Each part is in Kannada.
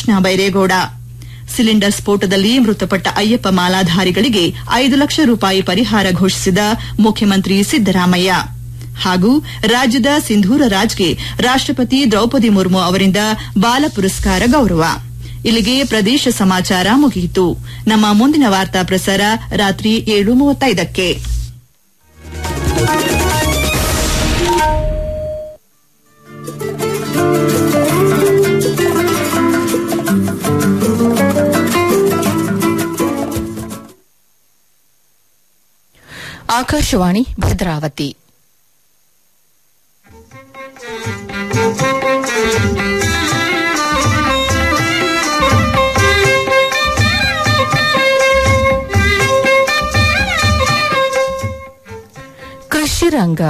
ಕೃಷ್ಣ ಬೈರೇಗೌಡ ಸಿಲಿಂಡರ್ ಸ್ಫೋಟದಲ್ಲಿ ಮೃತಪಟ್ಟ ಅಯ್ಯಪ್ಪ ಮಾಲಾಧಾರಿಗಳಿಗೆ ಐದು ಲಕ್ಷ ರೂಪಾಯಿ ಪರಿಹಾರ ಘೋಷಿಸಿದ ಮುಖ್ಯಮಂತ್ರಿ ಸಿದ್ದರಾಮಯ್ಯ ಹಾಗೂ ರಾಜ್ಯದ ಸಿಂಧೂರ ರಾಜ್ಗೆ ರಾಷ್ಟಪತಿ ದ್ರೌಪದಿ ಮುರ್ಮು ಅವರಿಂದ ಬಾಲ ಪುರಸ್ಕಾರ ಗೌರವ ಇಲ್ಲಿಗೆ ಪ್ರದೇಶ ಸಮಾಚಾರ ಮುಗಿಯಿತು ನಮ್ಮ ಮುಂದಿನ ವಾರ್ತಾ ಪ್ರಸಾರ ರಾತ್ರಿ ಏಳು ಮೂವತ್ತೈದಕ್ಕೆ ಆಕಾಶವಾಣಿ ಭದ್ರಾವತಿ ಕೃಷಿ ರಂಗ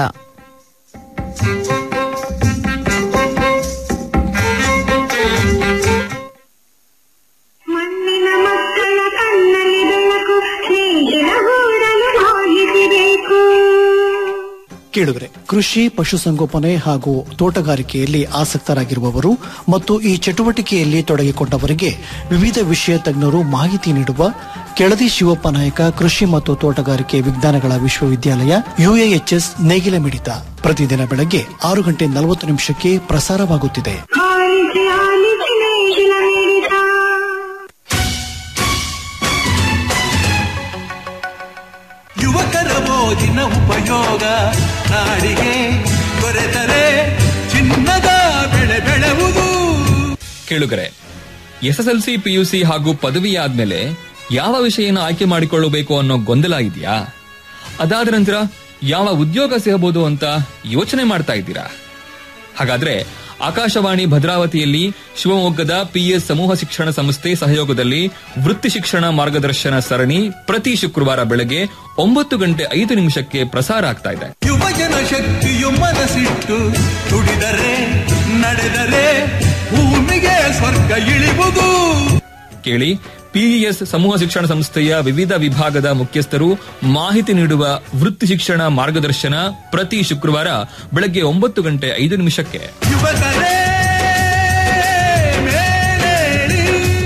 ಮಣ್ಣಿನ ಮಕ್ಕಳ ಕಣ್ಣಲ್ಲಿ ಬೆಳಕು ಸ್ನೇಹಿತರ ಗೂಡಲು ಹೋಗಿಸಬೇಕು ಕೇಳಿದ್ರೆ ಕೃಷಿ ಪಶುಸಂಗೋಪನೆ ಹಾಗೂ ತೋಟಗಾರಿಕೆಯಲ್ಲಿ ಆಸಕ್ತರಾಗಿರುವವರು ಮತ್ತು ಈ ಚಟುವಟಿಕೆಯಲ್ಲಿ ತೊಡಗಿಕೊಂಡವರಿಗೆ ವಿವಿಧ ವಿಷಯ ತಜ್ಞರು ಮಾಹಿತಿ ನೀಡುವ ಕೆಳದಿ ಶಿವಪ್ಪ ನಾಯಕ ಕೃಷಿ ಮತ್ತು ತೋಟಗಾರಿಕೆ ವಿಜ್ಞಾನಗಳ ವಿಶ್ವವಿದ್ಯಾಲಯ ಯುಎಎಚ್ಎಸ್ ನೇಗಿಲ ಮಿಡಿತ ಪ್ರತಿದಿನ ಬೆಳಗ್ಗೆ ಆರು ಗಂಟೆ ನಲವತ್ತು ನಿಮಿಷಕ್ಕೆ ಪ್ರಸಾರವಾಗುತ್ತಿದೆ ಆಲಿಸಿ ಆಲಿಸಿ ನೇಗಿಲ ಮಿಡಿತ ಯುವಕರ ಮೋಜಿನ ಉಪಯೋಗ ನಾಡಿಗೆ ದೊರೆತರೆ ಚಿನ್ನದ ಬೆಳೆ ಬೆಳೆವುದು ಕೇಳುಗರೆ ಎಸ್ಎಸ್ಎಲ್ಸಿ ಪಿಯುಸಿ ಹಾಗೂ ಪದವಿ ಆದ್ಮೇಲೆ ಯಾವ ವಿಷಯನ ಆಯ್ಕೆ ಮಾಡಿಕೊಳ್ಳಬೇಕು ಅನ್ನೋ ಗೊಂದಲ ಇದೆಯಾ ಅದಾದ ನಂತರ ಯಾವ ಉದ್ಯೋಗ ಸಿಗಬಹುದು ಅಂತ ಯೋಚನೆ ಮಾಡ್ತಾ ಇದ್ದೀರಾ ಹಾಗಾದ್ರೆ ಆಕಾಶವಾಣಿ ಭದ್ರಾವತಿಯಲ್ಲಿ ಶಿವಮೊಗ್ಗದ ಪಿಎಸ್ ಸಮೂಹ ಶಿಕ್ಷಣ ಸಂಸ್ಥೆ ಸಹಯೋಗದಲ್ಲಿ ವೃತ್ತಿ ಶಿಕ್ಷಣ ಮಾರ್ಗದರ್ಶನ ಸರಣಿ ಪ್ರತಿ ಶುಕ್ರವಾರ ಬೆಳಗ್ಗೆ ಒಂಬತ್ತು ಗಂಟೆ ಐದು ನಿಮಿಷಕ್ಕೆ ಪ್ರಸಾರ ಆಗ್ತಾ ಇದೆ ಯುವಜನ ಶಕ್ತಿಯು ಮನಸ್ಸಿಟ್ಟು ದುಡಿದರೆ ನಡೆದರೆ ಭೂಮಿಗೆ ಸ್ವರ್ಗ ಇಳಿವುದು ಕೇಳಿ ಪಿಇಎಸ್ ಸಮೂಹ ಶಿಕ್ಷಣ ಸಂಸ್ಥೆಯ ವಿವಿಧ ವಿಭಾಗದ ಮುಖ್ಯಸ್ಥರು ಮಾಹಿತಿ ನೀಡುವ ವೃತ್ತಿ ಶಿಕ್ಷಣ ಮಾರ್ಗದರ್ಶನ ಪ್ರತಿ ಶುಕ್ರವಾರ ಬೆಳಗ್ಗೆ ಒಂಬತ್ತು ಗಂಟೆ ಐದು ನಿಮಿಷಕ್ಕೆ ಯುವಕರೇ ಮೇಲೇಳಿ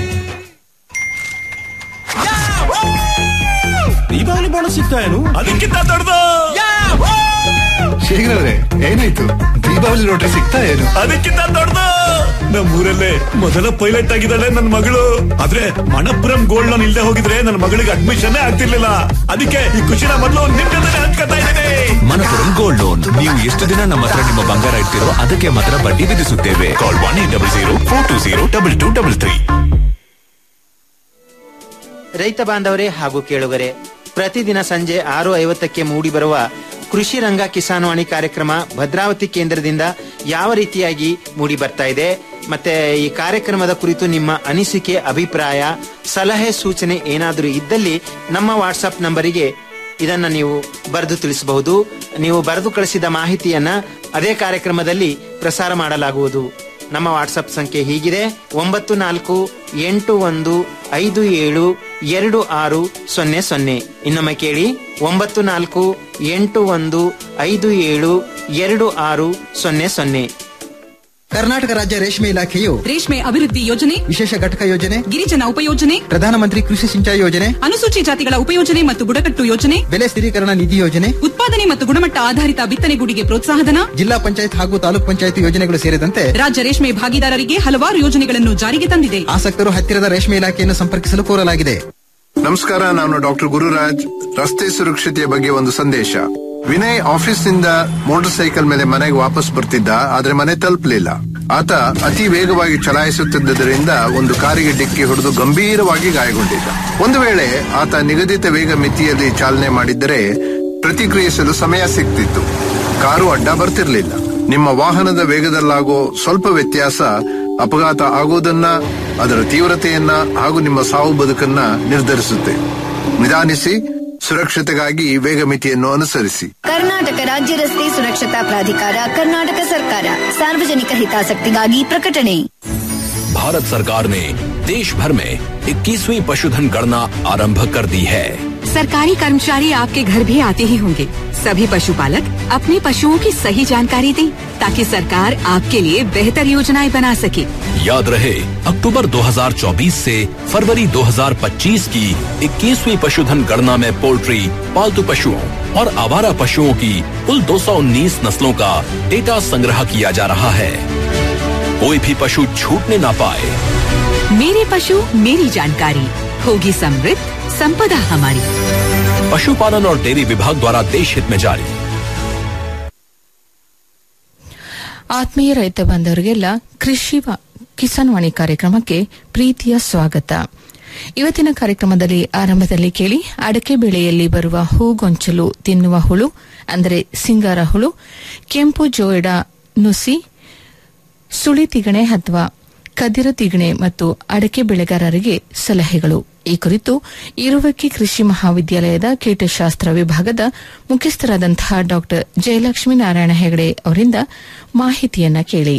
ದೀಪಾವಳಿ ಬೋನಸ್ ಸಿಗ್ತಾ ಏನು ಅದಕ್ಕಿಂತ ದೊಡ್ಡದು ಶೇಖರವ್ರೆ ಏನಾಯ್ತು ದೀಪಾವಳಿ ರೋಟ್ರಿ ಸಿಗ್ತಾ ಏನು ಅದಕ್ಕಿಂತ ದೊಡ್ಡದು ನಮ್ಮೂರಲ್ಲೇ ಮೊದಲ ಪೈಲಟ್ ಆಗಿದ್ದಾಳೆ ನನ್ನ ಮಗಳು ಆದ್ರೆ ಮಣಪುರಂ ಗೋಲ್ಡ್ ಲೋನ್ ಇಲ್ಲದೆ ಹೋಗಿದ್ರೆ ನನ್ನ ಮಗಳಿಗೆ ಅಡ್ಮಿಷನ್ ಆಗ್ತಿರ್ಲಿಲ್ಲ ಅದಕ್ಕೆ ಈ ಖುಷಿನ ಮೊದಲು ನಿಮ್ ಜೊತೆ ಹಂಚ್ಕೊತಾ ಇದ್ದೀನಿ ಮನಪುರಂ ಗೋಲ್ಡ್ ಲೋನ್ ನೀವು ಎಷ್ಟು ದಿನ ನಮ್ಮ ಹತ್ರ ನಿಮ್ಮ ಬಂಗಾರ ಇಡ್ತಿರೋ ಅದಕ್ಕೆ ಮಾತ್ರ ಬಡ್ಡಿ ವಿಧಿಸುತ್ತೇವೆ call one eight double zero four two zero double two double three ರೈತ ಬಾಂಧವರೇ ಹಾಗೂ ಕೇಳುಗರೆ ಪ್ರತಿದಿನ ಸಂಜೆ ಆರು ಐವತ್ತಕ್ಕೆ ಮೂಡಿಬರುವ ಕೃಷಿ ರಂಗ ಕಿಸಾನ್ವಾಣಿ ಕಾರ್ಯಕ್ರಮ ಭದ್ರಾವತಿ ಕೇಂದ್ರದಿಂದ ಯಾವ ರೀತಿಯಾಗಿ ಮೂಡಿ ಬರ್ತಾ ಇದೆ ಮತ್ತೆ ಈ ಕಾರ್ಯಕ್ರಮದ ಕುರಿತು ನಿಮ್ಮ ಅನಿಸಿಕೆ ಅಭಿಪ್ರಾಯ ಸಲಹೆ ಸೂಚನೆ ಏನಾದರೂ ಇದ್ದಲ್ಲಿ ನಮ್ಮ ವಾಟ್ಸಪ್ ನಂಬರಿಗೆ ಇದನ್ನ ನೀವು ಬರೆದು ತಿಳಿಸಬಹುದು ನೀವು ಬರೆದು ಕಳಿಸಿದ ಮಾಹಿತಿಯನ್ನ ಅದೇ ಕಾರ್ಯಕ್ರಮದಲ್ಲಿ ಪ್ರಸಾರ ಮಾಡಲಾಗುವುದು ನಮ್ಮ ವಾಟ್ಸಪ್ ಸಂಖ್ಯೆ ಹೀಗಿದೆ ಒಂಬತ್ತು ನಾಲ್ಕು ಎಂಟು ಒಂದು ಐದು ಏಳು ಎರಡು ಆರು ಸೊನ್ನೆ ಸೊನ್ನೆ ಇನ್ನೊಮ್ಮೆ ಕೇಳಿ ಒಂಬತ್ತು ನಾಲ್ಕು ಎಂಟು ಒಂದು ಐದು ಏಳು ಎರಡು ಆರು ಸೊನ್ನೆ ಸೊನ್ನೆ ಕರ್ನಾಟಕ ರಾಜ್ಯ ರೇಷ್ಮೆ ಇಲಾಖೆಯು ರೇಷ್ಮೆ ಅಭಿವೃದ್ಧಿ ಯೋಜನೆ ವಿಶೇಷ ಘಟಕ ಯೋಜನೆ ಗಿರಿಜನ ಉಪಯೋಜನೆ ಪ್ರಧಾನಮಂತ್ರಿ ಕೃಷಿ ಸಿಂಚಾಯಿ ಯೋಜನೆ ಅನುಸೂಚಿ ಜಾತಿಗಳ ಉಪಯೋಜನೆ ಮತ್ತು ಬುಡಕಟ್ಟು ಯೋಜನೆ ಬೆಲೆ ಸ್ಥಿರೀಕರಣ ನಿಧಿ ಯೋಜನೆ ಉತ್ಪಾದನೆ ಮತ್ತು ಗುಣಮಟ್ಟ ಆಧಾರಿತ ಬಿತ್ತನೆಗೂಡಿಗೆ ಪ್ರೋತ್ಸಾಹಧನ ಜಿಲ್ಲಾ ಪಂಚಾಯತ್ ಹಾಗೂ ತಾಲೂಕ್ ಪಂಚಾಯತ್ ಯೋಜನೆಗಳು ಸೇರಿದಂತೆ ರಾಜ್ಯ ರೇಷ್ಮೆ ಭಾಗಿದಾರರಿಗೆ ಹಲವಾರು ಯೋಜನೆಗಳನ್ನು ಜಾರಿಗೆ ತಂದಿದೆ ಆಸಕ್ತರು ಹತ್ತಿರದ ರೇಷ್ಮೆ ಇಲಾಖೆಯನ್ನು ಸಂಪರ್ಕಿಸಲು ಕೋರಲಾಗಿದೆ ನಮಸ್ಕಾರ ನಾನು ಡಾಕ್ಟರ್ ಗುರುರಾಜ್ ರಸ್ತೆ ಸುರಕ್ಷತೆಯ ಬಗ್ಗೆ ಒಂದು ಸಂದೇಶ ವಿನಯ್ ಆಫೀಸ್ನಿಂದ ಮೋಟಾರ್ ಸೈಕಲ್ ಮೇಲೆ ಮನೆಗೆ ವಾಪಸ್ ಬರ್ತಿದ್ದ ಆದ್ರೆ ಮನೆ ತಲುಪಲಿಲ್ಲ ಆತ ಅತಿ ವೇಗವಾಗಿ ಚಲಾಯಿಸುತ್ತಿದ್ದರಿಂದ ಒಂದು ಕಾರಿಗೆ ಡಿಕ್ಕಿ ಹೊಡೆದು ಗಂಭೀರವಾಗಿ ಗಾಯಗೊಂಡಿದ್ದ ಒಂದು ವೇಳೆ ಆತ ನಿಗದಿತ ವೇಗ ಮಿತಿಯಲ್ಲಿ ಚಾಲನೆ ಮಾಡಿದ್ದರೆ ಪ್ರತಿಕ್ರಿಯಿಸಲು ಸಮಯ ಸಿಗ್ತಿತ್ತು ಕಾರು ಅಡ್ಡ ಬರ್ತಿರ್ಲಿಲ್ಲ ನಿಮ್ಮ ವಾಹನದ ವೇಗದಲ್ಲಾಗೋ ಸ್ವಲ್ಪ ವ್ಯತ್ಯಾಸ ಅಪಘಾತ ಆಗೋದನ್ನ ಅದರ ತೀವ್ರತೆಯನ್ನ ಹಾಗೂ ನಿಮ್ಮ ಸಾವು ಬದುಕನ್ನ ನಿರ್ಧರಿಸುತ್ತೆ ನಿಧಾನಿಸಿ ಸುರಕ್ಷತೆಗಾಗಿ ವೇಗ ಮಿತಿಯನ್ನು ಅನುಸರಿಸಿ ಕರ್ನಾಟಕ ರಾಜ್ಯ ರಸ್ತೆ ಸುರಕ್ಷತಾ ಪ್ರಾಧಿಕಾರ ಕರ್ನಾಟಕ ಸರ್ಕಾರ ಸಾರ್ವಜನಿಕ ಹಿತಾಸಕ್ತಿಗಾಗಿ ಪ್ರಕಟಣೆ भारत सरकार ने देश भर में 21वीं पशुधन गणना आरंभ कर दी है सरकारी कर्मचारी आपके घर भी आते ही होंगे सभी पशुपालक अपने पशुओं की सही जानकारी दें ताकि सरकार आपके लिए बेहतर योजनाएं बना सके याद रहे अक्टूबर 2024 से फरवरी 2025 की 21वीं पशुधन गणना में पोल्ट्री पालतू पशुओं और आवारा पशुओं की कुल 219 नस्लों का डेटा संग्रह किया जा रहा है कोई भी पशु छूटने ना पाए मेरे पशु मेरी जानकारी होगी समृद्ध संपदा हमारी पशुपालन और डेयरी विभाग द्वारा देश हित में जारी ಆತ್ಮೀಯ ರೈತ ಬಾಂಧವರಿಗೆಲ್ಲ ಕೃಷಿ ವ- ಕಿಸಾನ್ ವಾಣಿ ಕಾರ್ಯಕ್ರಮಕ್ಕೆ ಪ್ರೀತಿಯ ಸ್ವಾಗತ ಇವತ್ತಿನ ಕಾರ್ಯಕ್ರಮದಲ್ಲಿ ಆರಂಭದಲ್ಲಿ ಕೇಳಿ ಅಡಕೆ ಬೆಳೆಯಲ್ಲಿ ಬರುವ ಹೂಗೊಂಚಲು ತಿನ್ನುವ ಹುಳು ಅಂದರೆ ಸಿಂಗಾರ ಹುಳು ಕೆಂಪು ಜೋಯಿಡ ನುಸಿ ಸುಳಿ ತಿಗಣೆ ಅಥವಾ ಕದಿರ ತಿಗಣೆ ಮತ್ತು ಅಡಕೆ ಬೆಳೆಗಾರರಿಗೆ ಸಲಹೆಗಳು ಈ ಕುರಿತು ಇರುವಕ್ಕಿ ಕೃಷಿ ಮಹಾವಿದ್ಯಾಲಯದ ಕೀಟಶಾಸ್ತ್ರ ವಿಭಾಗದ ಮುಖ್ಯಸ್ಥರಾದಂತಹ ಡಾ ಜಯಲಕ್ಷ್ಮೀ ನಾರಾಯಣ ಹೆಗಡೆ ಅವರಿಂದ ಮಾಹಿತಿಯನ್ನ ಕೇಳಿ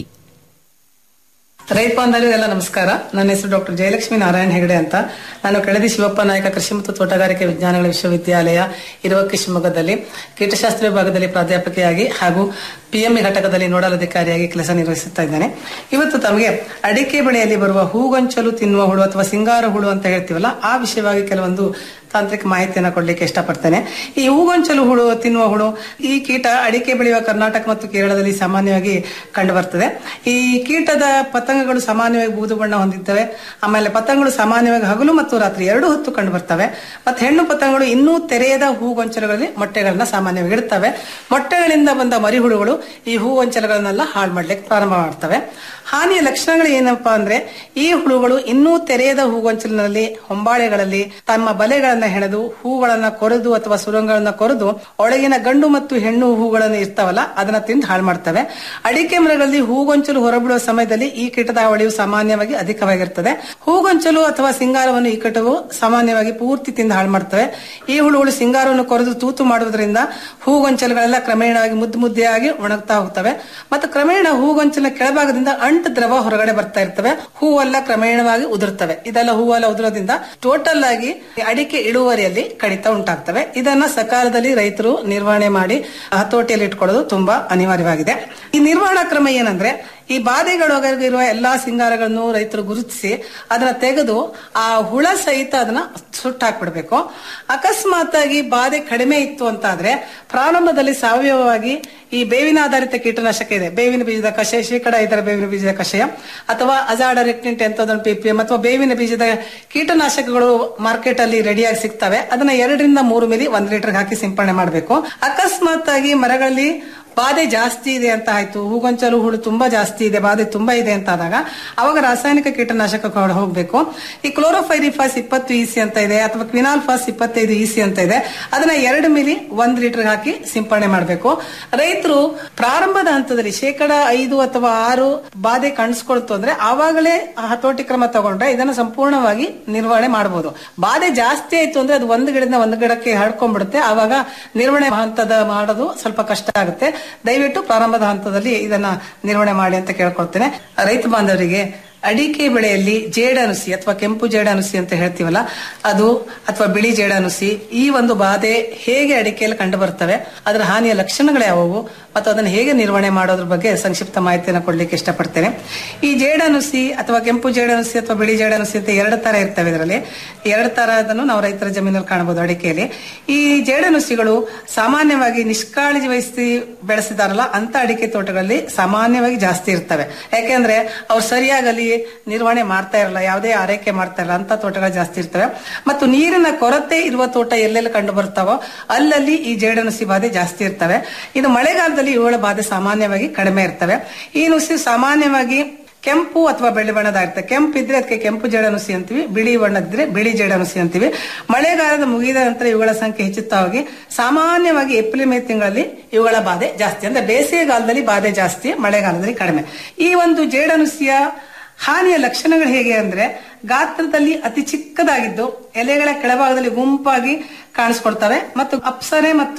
ರೈತ ಬಾಂಧವರಿಗೆಲ್ಲ ನಮಸ್ಕಾರ ನನ್ನ ಹೆಸರು ಡಾಕ್ಟರ್ ಜಯಲಕ್ಷ್ಮಿ ನಾರಾಯಣ ಹೆಗಡೆ ಅಂತ ನಾನು ಕೆಳದಿ ಶಿವಪ್ಪ ನಾಯಕ ಕೃಷಿ ಮತ್ತು ತೋಟಗಾರಿಕೆ ವಿಜ್ಞಾನಗಳ ವಿಶ್ವವಿದ್ಯಾಲಯ ಇರುವಕ್ಕೆ ಶಿವಮೊಗ್ಗದಲ್ಲಿ ಕೀಟಶಾಸ್ತ್ರ ವಿಭಾಗದಲ್ಲಿ ಪ್ರಾಧ್ಯಾಪಕಿಯಾಗಿ ಹಾಗೂ ಪಿಎಂಇ ಘಟಕದಲ್ಲಿ ನೋಡಲ್ ಅಧಿಕಾರಿಯಾಗಿ ಕೆಲಸ ನಿರ್ವಹಿಸುತ್ತಾ ಇದ್ದೇನೆ ಇವತ್ತು ತಮಗೆ ಅಡಿಕೆ ಬೆಳೆಯಲ್ಲಿ ಬರುವ ಹೂಗೊಂಚಲು ತಿನ್ನುವ ಹುಳು ಅಥವಾ ಸಿಂಗಾರ ಹುಳು ಅಂತ ಹೇಳ್ತೀವಲ್ಲ ಆ ವಿಷಯವಾಗಿ ಕೆಲವೊಂದು ತಾಂತ್ರಿಕ ಮಾಹಿತಿಯನ್ನು ಕೊಡ್ಲಿಕ್ಕೆ ಇಷ್ಟಪಡ್ತೇನೆ ಈ ಹೂಗೊಂಚಲು ಹುಳು ತಿನ್ನುವ ಹುಳು ಈ ಕೀಟ ಅಡಿಕೆ ಬೆಳೆಯುವ ಕರ್ನಾಟಕ ಮತ್ತು ಕೇರಳದಲ್ಲಿ ಸಾಮಾನ್ಯವಾಗಿ ಕಂಡು ಬರ್ತದೆ ಈ ಕೀಟದ ಪತಂಗಗಳು ಸಾಮಾನ್ಯವಾಗಿ ಬೂದು ಬಣ್ಣ ಹೊಂದಿರ್ತವೆ ಆಮೇಲೆ ಪತಂಗಗಳು ಸಾಮಾನ್ಯವಾಗಿ ಹಗಲು ಮತ್ತು ರಾತ್ರಿ ಎರಡು ಹೊತ್ತು ಕಂಡು ಬರ್ತವೆ ಮತ್ತೆ ಹೆಣ್ಣು ಪತಂಗಗಳು ಇನ್ನೂ ತೆರೆಯದ ಹೂಗೊಂಚಲುಗಳಲ್ಲಿ ಮೊಟ್ಟೆಗಳನ್ನ ಸಾಮಾನ್ಯವಾಗಿ ಇಡ್ತವೆ ಮೊಟ್ಟೆಗಳಿಂದ ಬಂದ ಮರಿಹುಳುಗಳು ಈ ಹೂಗೊಂಚಲುಗಳನ್ನೆಲ್ಲ ಹಾಳು ಮಾಡ್ಲಿಕ್ಕೆ ಪ್ರಾರಂಭ ಮಾಡ್ತವೆ ಹಾನಿಯ ಲಕ್ಷಣಗಳು ಏನಪ್ಪಾ ಅಂದ್ರೆ ಈ ಹುಳುಗಳು ಇನ್ನೂ ತೆರೆಯದ ಹೂಗೊಂಚಲಿನಲ್ಲಿ ಹೊಂಬಾಳೆಗಳಲ್ಲಿ ತಮ್ಮ ಬಲೆಗಳನ್ನ ಹೆಣೆದು ಹೂಗಳನ್ನ ಕೊರೆದು ಅಥವಾ ಸುರಂಗಗಳನ್ನ ಕೊರೆದು ಒಳಗಿನ ಗಂಡು ಮತ್ತು ಹೆಣ್ಣು ಹೂಗಳನ್ನು ಇರ್ತಾವಲ್ಲ ಅದನ್ನ ತಿಂದು ಹಾಳು ಮಾಡ್ತವೆ ಅಡಿಕೆ ಮರಗಳಲ್ಲಿ ಹೂಗೊಂಚಲು ಹೊರಬಿಡುವ ಸಮಯದಲ್ಲಿ ಈ ಕೀಟದ ಹಾವಳಿಯು ಸಾಮಾನ್ಯವಾಗಿ ಅಧಿಕವಾಗಿರ್ತದೆ ಹೂಗೊಂಚಲು ಅಥವಾ ಸಿಂಗಾರವನ್ನು ಈ ಕೀಟವು ಸಾಮಾನ್ಯವಾಗಿ ಪೂರ್ತಿ ತಿಂದು ಹಾಳು ಮಾಡ್ತವೆ ಈ ಹುಳುಗಳು ಸಿಂಗಾರವನ್ನು ಕೊರೆದು ತೂತು ಮಾಡುವುದರಿಂದ ಹೂಗೊಂಚಲುಗಳೆಲ್ಲ ಕ್ರಮೇಣವಾಗಿ ಮುದ್ದು ಮುದ್ದೆಯಾಗಿ ಒಣಗ್ತಾ ಹೋಗ್ತವೆ ಮತ್ತು ಕ್ರಮೇಣ ಹೂಗೊಂಚಲಿನ ಕೆಳಭಾಗದಿಂದ ಅಂಟು ದ್ರವ ಹೊರಗಡೆ ಬರ್ತಾ ಇರ್ತವೆ ಹೂವೆಲ್ಲ ಕ್ರಮೇಣವಾಗಿ ಉದುರ್ತವೆ ಇದೆಲ್ಲ ಹೂವೆಲ್ಲ ಉದುರೋದ್ರಿಂದ ಟೋಟಲ್ ಆಗಿ ಅಡಿಕೆ ಇಳುವರಿಯಲ್ಲಿ ಕಡಿತ ಉಂಟಾಗ್ತವೆ ಇದನ್ನ ಸಕಾಲದಲ್ಲಿ ರೈತರು ನಿರ್ವಹಣೆ ಮಾಡಿ ಹತೋಟಿಯಲ್ಲಿ ಇಟ್ಕೊಳ್ಳೋದು ತುಂಬಾ ಅನಿವಾರ್ಯವಾಗಿದೆ ಈ ನಿರ್ವಹಣಾ ಕ್ರಮ ಏನಂದ್ರೆ ಈ ಬಾಧೆಗಳೊಳಗಿರುವ ಎಲ್ಲಾ ಸಿಂಗಾರಗಳನ್ನು ರೈತರು ಗುರುತಿಸಿ ಅದನ್ನ ತೆಗೆದು ಆ ಹುಳ ಸಹಿತ ಅದನ್ನ ಸುಟ್ಟಾಕ್ಬಿಡ್ಬೇಕು ಅಕಸ್ಮಾತ್ ಆಗಿ ಬಾಧೆ ಕಡಿಮೆ ಇತ್ತು ಅಂತಾದ್ರೆ ಪ್ರಾರಂಭದಲ್ಲಿ ಸಾವಯವವಾಗಿ ಈ ಬೇವಿನ ಆಧಾರಿತ ಕೀಟನಾಶಕ ಇದೆ ಬೇವಿನ ಬೀಜದ ಕಷಾಯ ಶೇಕಡ ಐದರ ಬೇವಿನ ಬೀಜದ ಕಷಾಯ ಅಥವಾ ಅಜಾಡ ರೆಕ್ಟಿಂಟ್ ಎಂತದೊಂದು ಪಿಪಿಎಂ ಅಥವಾ ಬೇವಿನ ಬೀಜದ ಕೀಟನಾಶಕಗಳು ಮಾರ್ಕೆಟ್ ಅಲ್ಲಿ ರೆಡಿಯಾಗಿ ಸಿಗ್ತವೆ ಅದನ್ನ ಎರಡರಿಂದ ಮೂರು ಮಿಲಿ ಒಂದ್ ಲೀಟರ್ ಹಾಕಿ ಸಿಂಪಡಣೆ ಮಾಡಬೇಕು ಅಕಸ್ಮಾತ್ ಆಗಿ ಮರಗಳಲ್ಲಿ ಬಾಧೆ ಜಾಸ್ತಿ ಇದೆ ಅಂತ ಆಯ್ತು ಹೂಗೊಂಚಲು ಹುಳು ತುಂಬಾ ಜಾಸ್ತಿ ಇದೆ ಬಾಧೆ ತುಂಬಾ ಇದೆ ಅಂತ ಆದಾಗ ಅವಾಗ ರಾಸಾಯನಿಕ ಕೀಟನಾಶಕ ಕೊಡ- ಹೋಗ್ಬೇಕು ಈ ಕ್ಲೋರೋಫೈರಿಫಾಸ್ ಇಪ್ಪತ್ತು ಇಸಿ ಅಂತ ಇದೆ ಅಥವಾ ಕ್ವಿನಾಲ್ಫಾಸ್ ಇಪ್ಪತ್ತೈದು ಇಸಿ ಅಂತ ಇದೆ ಅದನ್ನ ಎರಡು ಮಿಲಿ ಒಂದ್ ಲೀಟರ್ ಹಾಕಿ ಸಿಂಪಡಣೆ ಮಾಡಬೇಕು ರೈತರು ಪ್ರಾರಂಭದ ಹಂತದಲ್ಲಿ ಶೇಕಡ ಐದು ಅಥವಾ ಆರು ಬಾಧೆ ಕಾಣಿಸ್ಕೊಳ್ತು ಅಂದ್ರೆ ಆವಾಗಲೇ ಹತೋಟಿ ಕ್ರಮ ತಗೊಂಡ್ರೆ ಇದನ್ನ ಸಂಪೂರ್ಣವಾಗಿ ನಿರ್ವಹಣೆ ಮಾಡಬಹುದು ಬಾಧೆ ಜಾಸ್ತಿ ಆಯ್ತು ಅಂದ್ರೆ ಅದು ಒಂದು ಗಿಡದಿಂದ ಒಂದು ಗಿಡಕ್ಕೆ ಹರಡ್ಕೊಂಡ್ಬಿಡುತ್ತೆ ಆವಾಗ ನಿರ್ವಹಣೆ ಹಂತದ ಮಾಡೋದು ಸ್ವಲ್ಪ ಕಷ್ಟ ಆಗುತ್ತೆ ದಯವಿಟ್ಟು ಪ್ರಾರಂಭದ ಹಂತದಲ್ಲಿ ಇದನ್ನ ನಿರ್ವಹಣೆ ಮಾಡಿ ಅಂತ ಕೇಳ್ಕೊಳ್ತೇನೆ ರೈತ ಬಾಂಧವರಿಗೆ ಅಡಿಕೆ ಬೆಳೆಯಲ್ಲಿ ಜೇಡನುಸಿ ಅಥವಾ ಕೆಂಪು ಜೇಡನುಸಿ ಅಂತ ಹೇಳ್ತೀವಲ್ಲ ಅದು ಅಥವಾ ಬಿಳಿ ಜೇಡನುಸಿ ಈ ಒಂದು ಬಾಧೆ ಹೇಗೆ ಅಡಿಕೆಯಲ್ಲಿ ಕಂಡು ಬರ್ತವೆ ಅದರ ಹಾನಿಯ ಲಕ್ಷಣಗಳು ಯಾವುವು ಮತ್ತು ಅದನ್ನು ಹೇಗೆ ನಿರ್ವಹಣೆ ಮಾಡೋದ್ರ ಬಗ್ಗೆ ಸಂಕ್ಷಿಪ್ತ ಮಾಹಿತಿಯನ್ನು ಕೊಡ್ಲಿಕ್ಕೆ ಇಷ್ಟಪಡ್ತೇನೆ ಈ ಜೇಡನುಸಿ ಅಥವಾ ಕೆಂಪು ಜೇಡನುಸಿ ಅಥವಾ ಬಿಳಿ ಜೇಡನುಸಿ ಅಂತ ಎರಡು ತರ ಇರ್ತವೆ ಇದರಲ್ಲಿ ಎರಡು ತರದನ್ನು ನಾವು ರೈತರ ಜಮೀನಲ್ಲಿ ಕಾಣಬಹುದು ಅಡಿಕೆಯಲ್ಲಿ ಈ ಜೇಡನುಸಿಗಳು ಸಾಮಾನ್ಯವಾಗಿ ನಿಷ್ಕಾಳಜಿ ವಹಿಸಿ ಬೆಳೆಸಿದಾರಲ್ಲ ಅಂತ ಅಡಿಕೆ ತೋಟಗಳಲ್ಲಿ ಸಾಮಾನ್ಯವಾಗಿ ಜಾಸ್ತಿ ಇರ್ತವೆ ಯಾಕೆಂದ್ರೆ ಅವ್ರು ಸರಿಯಾಗಿ ಅಲ್ಲಿ ನಿರ್ವಹಣೆ ಮಾಡ್ತಾ ಇರಲ್ಲ ಯಾವುದೇ ಆರೈಕೆ ಮಾಡ್ತಾ ಇರಲ್ಲ ಅಂತ ತೋಟಗಳು ಜಾಸ್ತಿ ಇರ್ತವೆ ಮತ್ತು ನೀರಿನ ಕೊರತೆ ಇರುವ ತೋಟ ಎಲ್ಲೆಲ್ಲಿ ಕಂಡು ಬರ್ತಾವೋ ಅಲ್ಲಲ್ಲಿ ಈ ಜೇಡನುಸಿ ಬಾಧೆ ಜಾಸ್ತಿ ಇರ್ತವೆ ಇದು ಮಳೆಗಾಲದಲ್ಲಿ ಇವುಗಳ ಬಾಧೆ ಸಾಮಾನ್ಯವಾಗಿ ಕಡಿಮೆ ಇರ್ತವೆ ಈ ನುಸಿ ಸಾಮಾನ್ಯವಾಗಿ ಕೆಂಪು ಅಥವಾ ಬೆಳ್ಳಿ ಬಣ್ಣದ ಇರುತ್ತೆ ಕೆಂಪು ಇದ್ರೆ ಅದಕ್ಕೆ ಕೆಂಪು ಜೇಡನುಸಿ ಅಂತೀವಿ ಬಿಳಿ ಬಣ್ಣದಿದ್ರೆ ಬಿಳಿ ಜೇಡನುಸಿ ಅಂತೀವಿ ಮಳೆಗಾಲದ ಮುಗಿದ ನಂತರ ಇವುಗಳ ಸಂಖ್ಯೆ ಹೆಚ್ಚುತ್ತಾ ಹೋಗಿ ಸಾಮಾನ್ಯವಾಗಿ ಏಪ್ರಿಲ್ ಮೇ ತಿಂಗಳಲ್ಲಿ ಇವುಗಳ ಬಾಧೆ ಜಾಸ್ತಿ ಅಂದ್ರೆ ಬೇಸಿಗೆಗಾಲದಲ್ಲಿ ಬಾಧೆ ಜಾಸ್ತಿ ಮಳೆಗಾಲದಲ್ಲಿ ಕಡಿಮೆ ಈ ಒಂದು ಜೇಡನುಸಿಯ ಹಾನಿಯ ಲಕ್ಷಣಗಳು ಹೇಗೆ ಅಂದ್ರೆ ಗಾತ್ರದಲ್ಲಿ ಅತಿ ಚಿಕ್ಕದಾಗಿದ್ದು ಎಲೆಗಳ ಕೆಳಭಾಗದಲ್ಲಿ ಗುಂಪಾಗಿ ಕಾಣಿಸ್ಕೊಳ್ತವೆ ಮತ್ತು ಅಪ್ಸರೆ ಮತ್ತು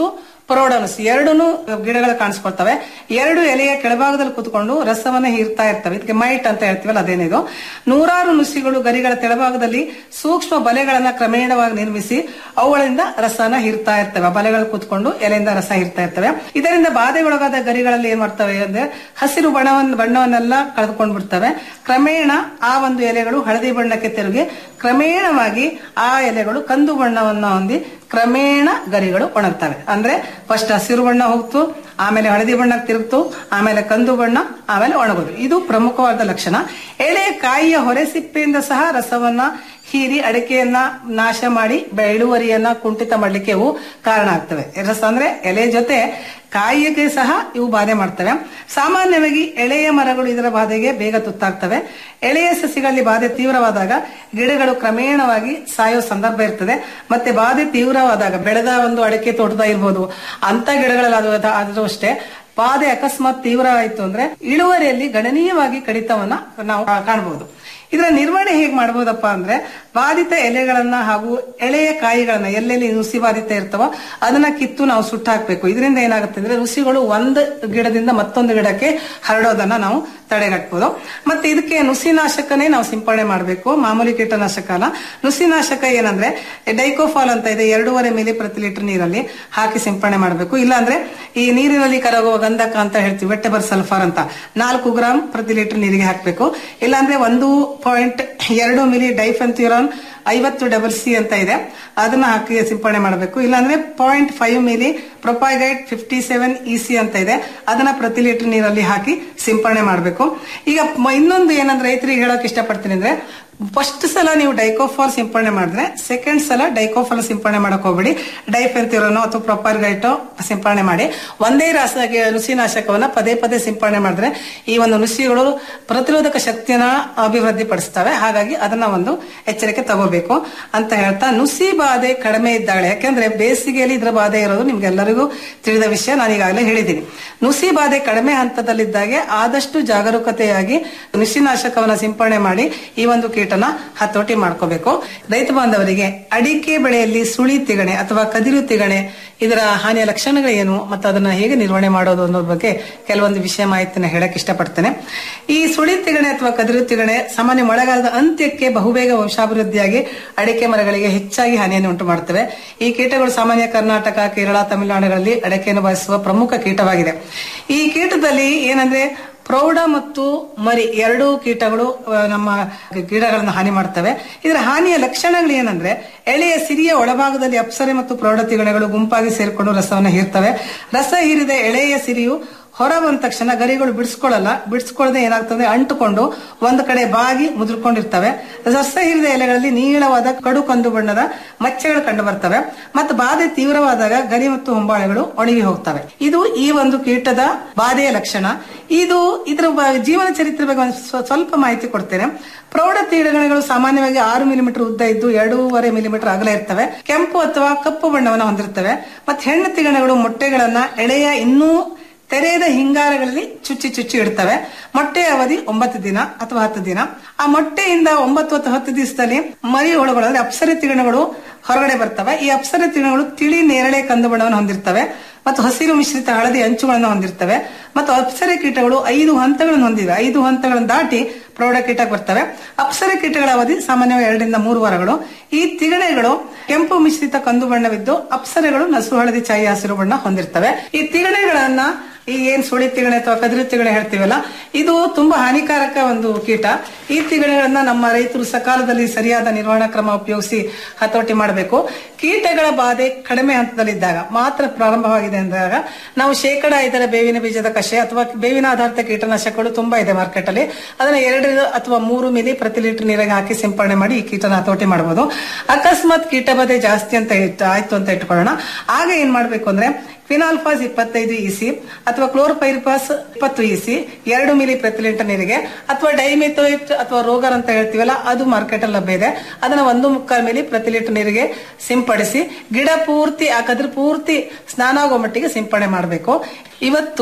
ಪ್ರೌಢನುಸಿ ಎರಡೂ ಗಿಡಗಳು ಕಾಣಿಸ್ಕೊಳ್ತವೆ ಎರಡು ಎಲೆಯ ಕೆಳಭಾಗದಲ್ಲಿ ಕೂತ್ಕೊಂಡು ರಸವನ್ನ ಹೀರ್ತಾ ಇರ್ತವೆ ಇದಕ್ಕೆ ಮೈಟ್ ಅಂತ ಹೇಳ್ತೀವಲ್ಲ ಅದೇನಿದು ನೂರಾರು ನುಸಿಗಳು ಗರಿಗಳ ತೆಳಭಾಗದಲ್ಲಿ ಸೂಕ್ಷ್ಮ ಬಲೆಗಳನ್ನ ಕ್ರಮೇಣವಾಗಿ ನಿರ್ಮಿಸಿ ಅವುಗಳಿಂದ ರಸನ ಹೀರ್ತಾ ಇರ್ತವೆ ಆ ಬಲೆಗಳು ಕೂತ್ಕೊಂಡು ಎಲೆಯಿಂದ ರಸ ಹೀರ್ತಾ ಇರ್ತವೆ ಇದರಿಂದ ಬಾಧೆಗೊಳಗಾದ ಗರಿಗಳಲ್ಲಿ ಏನ್ ಮಾಡ್ತವೆ ಅಂದ್ರೆ ಹಸಿರು ಬಣ್ಣವನ್ನ ಬಣ್ಣವನ್ನೆಲ್ಲ ಕಳೆದುಕೊಂಡು ಬಿಡ್ತವೆ ಕ್ರಮೇಣ ಆ ಒಂದು ಎಲೆಗಳು ಹಳದಿ ಬಣ್ಣಕ್ಕೆ ತಿರುಗಿ ಕ್ರಮೇಣವಾಗಿ ಆ ಎಲೆಗಳು ಕಂದು ಬಣ್ಣವನ್ನ ಹೊಂದಿ ಕ್ರಮೇಣ ಗರಿಗಳು ಒಣಗ್ತವೆ ಅಂದ್ರೆ ಫಸ್ಟ್ ಹಸಿರು ಬಣ್ಣ ಹೋಗ್ತು ಆಮೇಲೆ ಹಳದಿ ಬಣ್ಣಕ್ಕೆ ತಿರುಗ್ತು ಆಮೇಲೆ ಕಂದು ಬಣ್ಣ ಆಮೇಲೆ ಒಣಗೋದು ಇದು ಪ್ರಮುಖವಾದ ಲಕ್ಷಣ ಎಳೆ ಕಾಯಿಯ ಹೊರೆ ಸಿಪ್ಪೆಯಿಂದ ಸಹ ರಸವನ್ನ ಹೀರಿ ಅಡಿಕೆಯನ್ನ ನಾಶ ಮಾಡಿ ಬೆ- ಇಳುವರಿಯನ್ನ ಕುಂಠಿತ ಮಾಡ್ಲಿಕ್ಕೆ ಇವು ಕಾರಣ ಆಗ್ತವೆ ರಸ ಅಂದ್ರೆ ಎಲೆ ಜೊತೆ ಕಾಯಿಗೆ ಸಹ ಇವು ಬಾಧೆ ಮಾಡ್ತವೆ ಸಾಮಾನ್ಯವಾಗಿ ಎಳೆಯ ಮರಗಳು ಇದರ ಬಾಧೆಗೆ ಬೇಗ ತುತ್ತಾಗ್ತವೆ ಎಳೆಯ ಸಸಿಗಳಲ್ಲಿ ಬಾಧೆ ತೀವ್ರವಾದಾಗ ಗಿಡಗಳು ಕ್ರಮೇಣವಾಗಿ ಸಾಯೋ ಸಂದರ್ಭ ಇರ್ತದೆ ಮತ್ತೆ ಬಾಧೆ ತೀವ್ರವಾದಾಗ ಬೆಳೆದ ಒಂದು ಅಡಿಕೆ ತೋಟದ ಇರ್ಬೋದು ಅಂತ ಗಿಡಗಳಲ್ಲಿ ಅದು ಆದ್ರೂ ಅಷ್ಟೇ ಬಾಧೆ ಅಕಸ್ಮಾತ್ ತೀವ್ರ ಆಯ್ತು ಅಂದ್ರೆ ಇಳುವರಿಯಲ್ಲಿ ಗಣನೀಯವಾಗಿ ಕಡಿತವನ್ನ ನಾವು ಕಾಣಬಹುದು ಇದರ ನಿರ್ವಹಣೆ ಹೇಗೆ ಮಾಡಬಹುದಪ್ಪ ಅಂದ್ರೆ ಬಾಧಿತ ಎಲೆಗಳನ್ನ ಹಾಗೂ ಎಳೆಯ ಕಾಯಿಗಳನ್ನ ಎಲ್ಲೆಲ್ಲಿ ನುಸಿ ಬಾಧಿತ ಇರ್ತವೋ ಅದನ್ನ ಕಿತ್ತು ನಾವು ಸುಟ್ಟು ಹಾಕ್ಬೇಕು ಇದರಿಂದ ಏನಾಗುತ್ತೆ ಅಂದ್ರೆ ನುಸಿಗಳು ಒಂದು ಗಿಡದಿಂದ ಮತ್ತೊಂದು ಗಿಡಕ್ಕೆ ಹರಡೋದನ್ನ ನಾವು ತಡೆಗಟ್ಟಬಹುದು ಮತ್ತೆ ಇದಕ್ಕೆ ನುಸಿನಾಶಕನೇ ನಾವು ಸಿಂಪಡಣೆ ಮಾಡಬೇಕು ಮಾಮೂಲಿ ಕೀಟನಾಶಕ ಅಲ್ಲ ನುಸಿನಾಶಕ ಏನಂದ್ರೆ ಡೈಕೋಫಾಲ್ ಅಂತ ಇದೆ ಎರಡೂವರೆ ಮಿಲಿ ಪ್ರತಿ ಲೀಟರ್ ನೀರಲ್ಲಿ ಹಾಕಿ ಸಿಂಪಡಣೆ ಮಾಡಬೇಕು ಇಲ್ಲಾಂದ್ರೆ ಈ ನೀರಿನಲ್ಲಿ ಕರಗುವ ಗಂಧಕ ಅಂತ ಹೇಳ್ತೀವಿ ವೆಟ್ಟಬರ್ ಸಲ್ಫರ್ ಅಂತ ನಾಲ್ಕು ಗ್ರಾಮ್ ಪ್ರತಿ ಲೀಟರ್ ನೀರಿಗೆ ಹಾಕಬೇಕು ಇಲ್ಲಾಂದ್ರೆ ಒಂದು ಪಾಯಿಂಟ್ ಎರಡು ಮಿಲಿ ಡೈಫೆಂಥ್ಯೂರಾನ್ ಐವತ್ತು ಡಬಲ್ ಸಿ ಅಂತ ಇದೆ ಅದನ್ನ ಹಾಕಿ ಸಿಂಪಡಣೆ ಮಾಡಬೇಕು ಇಲ್ಲಾಂದ್ರೆ point five milli propargite fifty seven E C ಅಂತ ಇದೆ ಅದನ್ನ ಪ್ರತಿ ಲೀಟರ್ ನೀರಲ್ಲಿ ಹಾಕಿ ಸಿಂಪಡಣೆ ಮಾಡಬೇಕು ಈಗ ಮ- ಇನ್ನೊಂದು ಏನಂದ್ರೆ ರೈತರಿಗೆ ಹೇಳಕ್ ಇಷ್ಟಪಡ್ತೀನಿ ಅಂದ್ರೆ ಫಸ್ಟ್ ಸಲ ನೀವು ಡೈಕೋಫಾಲ್ ಸಿಂಪಡಣೆ ಮಾಡಿದ್ರೆ ಸೆಕೆಂಡ್ ಸಲ ಡೈಕೋಫಾಲ್ ಸಿಂಪಡಣೆ ಮಾಡಕ್ ಹೋಗ್ಬೇಡಿ ಡೈಫೆಂತಿರೋನೋ ಅಥವಾ ಪ್ರೊಪರ್ಗೈಟೋ ಸಿಂಪಡಣೆ ಮಾಡಿ ಒಂದೇ ರಾಸ ನುಸಿನಾಶಕವನ್ನ ಪದೇ ಪದೇ ಸಿಂಪಡಣೆ ಮಾಡಿದ್ರೆ ಈ ಒಂದು ನುಸಿಗಳು ಪ್ರತಿರೋಧಕ ಶಕ್ತಿಯನ್ನ ಅಭಿವೃದ್ಧಿ ಪಡಿಸ್ತವೆ ಹಾಗಾಗಿ ಅದನ್ನ ಒಂದು ಎಚ್ಚರಿಕೆ ತಗೋಬೇಕು ಅಂತ ಹೇಳ್ತಾ ನುಸಿ ಬಾಧೆ ಕಡಿಮೆ ಇದ್ದಾಳೆ ಯಾಕೆಂದ್ರೆ ಬೇಸಿಗೆಯಲ್ಲಿ ಇದ್ರ ಬಾಧೆ ಇರೋದು ನಿಮ್ಗೆಲ್ಲರಿಗೂ ತಿಳಿದ ವಿಷಯ ನಾನು ಈಗಾಗಲೇ ಹೇಳಿದ್ದೀನಿ ನುಸಿ ಬಾಧೆ ಕಡಿಮೆ ಹಂತದಲ್ಲಿದ್ದಾಗೆ ಆದಷ್ಟು ಜಾಗರೂಕತೆಯಾಗಿ ನುಸಿನಾಶಕವನ್ನ ಸಿಂಪಡಣೆ ಮಾಡಿ ಈ ಒಂದು ಕೀಟನ ಹತೋಟಿ ಮಾಡ್ಕೋಬೇಕು ರೈತ ಬಾಂಧವರಿಗೆ ಅಡಿಕೆ ಬೆಳೆಯಲ್ಲಿ ಸುಳಿ ತಿಗಣೆ ಅಥವಾ ಕದಿರು ತಿಗಣೆ ಇದರ ಹಾನಿಯ ಲಕ್ಷಣಗಳೇನು ಮತ್ತು ಅದನ್ನ ಹೇಗೆ ನಿರ್ವಹಣೆ ಮಾಡೋದು ಅನ್ನೋದ್ರ ಬಗ್ಗೆ ಕೆಲವೊಂದು ವಿಷಯ ಮಾಹಿತಿನ ಹೇಳಕ್ ಇಷ್ಟಪಡ್ತೇನೆ ಈ ಸುಳಿ ತಿಗಣೆ ಅಥವಾ ಕದಿರು ತಿಗಣೆ ಸಾಮಾನ್ಯ ಮಳೆಗಾಲದ ಅಂತ್ಯಕ್ಕೆ ಬಹುಬೇಗ ವಂಶಾಭಿವೃದ್ಧಿಯಾಗಿ ಅಡಿಕೆ ಮರಗಳಿಗೆ ಹೆಚ್ಚಾಗಿ ಹಾನಿಯನ್ನು ಉಂಟು ಮಾಡುತ್ತವೆ ಈ ಕೀಟಗಳು ಸಾಮಾನ್ಯ ಕರ್ನಾಟಕ ಕೇರಳ ತಮಿಳುನಾಡುಗಳಲ್ಲಿ ಅಡಿಕೆಯನ್ನು ಬಾಧಿಸುವ ಪ್ರಮುಖ ಕೀಟವಾಗಿದೆ ಈ ಕೀಟದಲ್ಲಿ ಏನಂದ್ರೆ ಪ್ರೌಢ ಮತ್ತು ಮರಿ ಎರಡೂ ಕೀಟಗಳು ಆ, ನಮ್ಮ ಗಿಡಗಳನ್ನು ಹಾನಿ ಮಾಡ್ತವೆ ಇದರ ಹಾನಿಯ ಲಕ್ಷಣಗಳು ಏನಂದ್ರೆ ಎಳೆಯ ಸಿರಿಯ ಒಳಭಾಗದಲ್ಲಿ ಅಪ್ಸರೆ ಮತ್ತು ಪ್ರೌಢ ತಿಗಣೆಗಳು ಗುಂಪಾಗಿ ಸೇರಿಕೊಂಡು ರಸವನ್ನು ಹೀರ್ತವೆ ರಸ ಹೀರಿದ ಎಳೆಯ ಸಿರಿಯು ಹೊರ ಬಂದ ತಕ್ಷಣ ಗರಿಗಳು ಬಿಡಿಸ್ಕೊಳ್ಳಲ್ಲ ಬಿಡಿಸ್ಕೊಳ್ಳದೆ ಏನಾಗ್ತದೆ ಅಂಟುಕೊಂಡು ಒಂದು ಕಡೆ ಬಾಗಿ ಮುದುರ್ಕೊಂಡಿರ್ತವೆ ರಸ ಹೀರಿದ ಎಲೆಗಳಲ್ಲಿ ನೀಳವಾದ ಕಡು ಕಂದು ಬಣ್ಣದ ಮಚ್ಚೆಗಳು ಕಂಡು ಬರ್ತವೆ ಮತ್ತು ಬಾಧೆ ತೀವ್ರವಾದಾಗ ಗರಿ ಮತ್ತು ಹೊಂಬಾಳೆಗಳು ಒಣಗಿ ಹೋಗ್ತವೆ ಇದು ಈ ಒಂದು ಕೀಟದ ಬಾಧೆಯ ಲಕ್ಷಣ ಇದು ಇದರ ಬ- ಜೀವನ ಚರಿತ್ರೆ ಬಗ್ಗೆ ಒಂದು ಸ್ವ- ಸ್ವಲ್ಪ ಮಾಹಿತಿ ಕೊಡ್ತೇನೆ ಪ್ರೌಢ ತೀಡಗಣಗಳು ಸಾಮಾನ್ಯವಾಗಿ ಆರು ಮಿಲಿಮೀಟರ್ ಉದ್ದ ಇದ್ದು ಎರಡೂವರೆ ಮಿಲಿಮೀಟರ್ ಅಗಲ ಇರ್ತವೆ ಕೆಂಪು ಅಥವಾ ಕಪ್ಪು ಬಣ್ಣವನ್ನು ಹೊಂದಿರ್ತವೆ ಮತ್ತು ಹೆಣ್ಣು ತಿಗಣಗಳು ಮೊಟ್ಟೆಗಳನ್ನ ಎಳೆಯ ಇನ್ನೂ ತೆರೆಯದ ಹಿಂಗಾರಗಳಲ್ಲಿ ಚುಚ್ಚಿ ಚುಚ್ಚಿ ಇಡ್ತವೆ ಮೊಟ್ಟೆಯ ಅವಧಿ ಒಂಬತ್ತು ದಿನ ಅಥವಾ ಹತ್ತು ದಿನ ಆ ಮೊಟ್ಟೆಯಿಂದ ಒಂಬತ್ತು ಅಥವಾ ಹತ್ತು ದಿವಸದಲ್ಲಿ ಮರಿ ಹುಳುಗಳು ಅಂದ್ರೆ ಅಪ್ಸರೆ ತಿಗಣಗಳು ಹೊರಗಡೆ ಬರ್ತವೆ ಈ ಅಪ್ಸರೆ ತಿಗಣಗಳು ತಿಳಿ ನೇರಳೆ ಕಂದು ಬಣ್ಣವನ್ನು ಹೊಂದಿರ್ತವೆ ಮತ್ತು ಹಸಿರು ಮಿಶ್ರಿತ ಹಳದಿ ಅಂಚುಗಳನ್ನು ಹೊಂದಿರ್ತವೆ ಮತ್ತು ಅಪ್ಸರೆ ಕೀಟಗಳು ಐದು ಹಂತಗಳನ್ನು ಹೊಂದಿವೆ ಐದು ಹಂತಗಳನ್ನು ದಾಟಿ ಪ್ರೌಢ ಕೀಟಕ್ಕೆ ಬರ್ತವೆ ಅಪ್ಸರೆ ಕೀಟಗಳ ಅವಧಿ ಸಾಮಾನ್ಯವಾಗಿ ಎರಡರಿಂದ ಮೂರು ವಾರಗಳು ಈ ತಿಗಣೆಗಳು ಕೆಂಪು ಮಿಶ್ರಿತ ಕಂದು ಬಣ್ಣವಿದ್ದು ಅಪ್ಸರೆಗಳು ನಸು ಹಳದಿ ಛಾಯಿ ಹಸಿರು ಬಣ್ಣ ಹೊಂದಿರ್ತವೆ ಈ ತಿಗಣೆಗಳನ್ನ ಈ ಏನ್ ಸುಳಿ ತಿಗಣೆ ಅಥವಾ ಕದಿರು ತಿಗಣೆ ಹೇಳ್ತೀವಲ್ಲ ಇದು ತುಂಬಾ ಹಾನಿಕಾರಕ ಒಂದು ಕೀಟ ಈ ತಿಗಣೆಗಳನ್ನ ನಮ್ಮ ರೈತರು ಸಕಾಲದಲ್ಲಿ ಸರಿಯಾದ ನಿರ್ವಹಣಾ ಕ್ರಮ ಉಪಯೋಗಿಸಿ ಹತೋಟಿ ಮಾಡಬೇಕು ಕೀಟಗಳ ಬಾಧೆ ಕಡಿಮೆ ಹಂತದಲ್ಲಿದ್ದಾಗ ಮಾತ್ರ ಪ್ರಾರಂಭವಾಗಿದೆ ಅಂದಾಗ ನಾವು ಶೇಕಡ ಐದರ ಬೇವಿನ ಬೀಜದ ಕಷೆ ಅಥವಾ ಬೇವಿನ ಆಧಾರಿತ ಕೀಟನಾಶಕಗಳು ತುಂಬಾ ಇದೆ ಮಾರ್ಕೆಟ್ ಅಲ್ಲಿ ಅದನ್ನ ಎರಡು ಅಥವಾ ಮೂರು ಮಿಲಿ ಪ್ರತಿ ಲೀಟರ್ ನೀರಿಗೆ ಹಾಕಿ ಸಿಂಪಡಣೆ ಮಾಡಿ ಈ ಕೀಟನ ಹತೋಟಿ ಮಾಡಬಹುದು ಅಕಸ್ಮಾತ್ ಕೀಟ ಬಾಧೆ ಜಾಸ್ತಿ ಅಂತ ಇಟ್- ಆಯ್ತು ಅಂತ ಇಟ್ಕೊಳ್ಳೋಣ ಆಗ ಏನ್ ಮಾಡ್ಬೇಕು ಅಂದ್ರೆ ಫಿನಾಲ್ಫಾಸ್ ಇಪ್ಪತ್ತೈದು ಇಸಿ ಅಥವಾ ಕ್ಲೋರ್ಪೈರಿಪಾಸ್ ಇಪ್ಪತ್ತು ಇಸಿ ಎರಡು ಮಿಲಿ ಪ್ರತಿ ಲೀಟರ್ ನೀರಿಗೆ ಅಥವಾ ಡೈಮಿಥೋಯಿಟ್ ಅಥವಾ ರೋಗರ್ ಅಂತ ಹೇಳ್ತೀವಲ್ಲ ಅದು ಮಾರ್ಕೆಟ್ ಅಲ್ಲಿ ಲಭ್ಯ ಇದೆ ಅದನ್ನ ಒಂದು ಮುಕ್ಕಾಲು ಮಿಲಿ ಪ್ರತಿ ಲೀಟರ್ ನೀರಿಗೆ ಸಿಂಪಡಿಸಿ ಗಿಡ ಪೂರ್ತಿ ಆ ಕದ್ರ ಪೂರ್ತಿ ಸ್ನಾನ ಆಗೋ ಮಟ್ಟಿಗೆ ಸಿಂಪಡಣೆ ಮಾಡಬೇಕು ಇವತ್ತು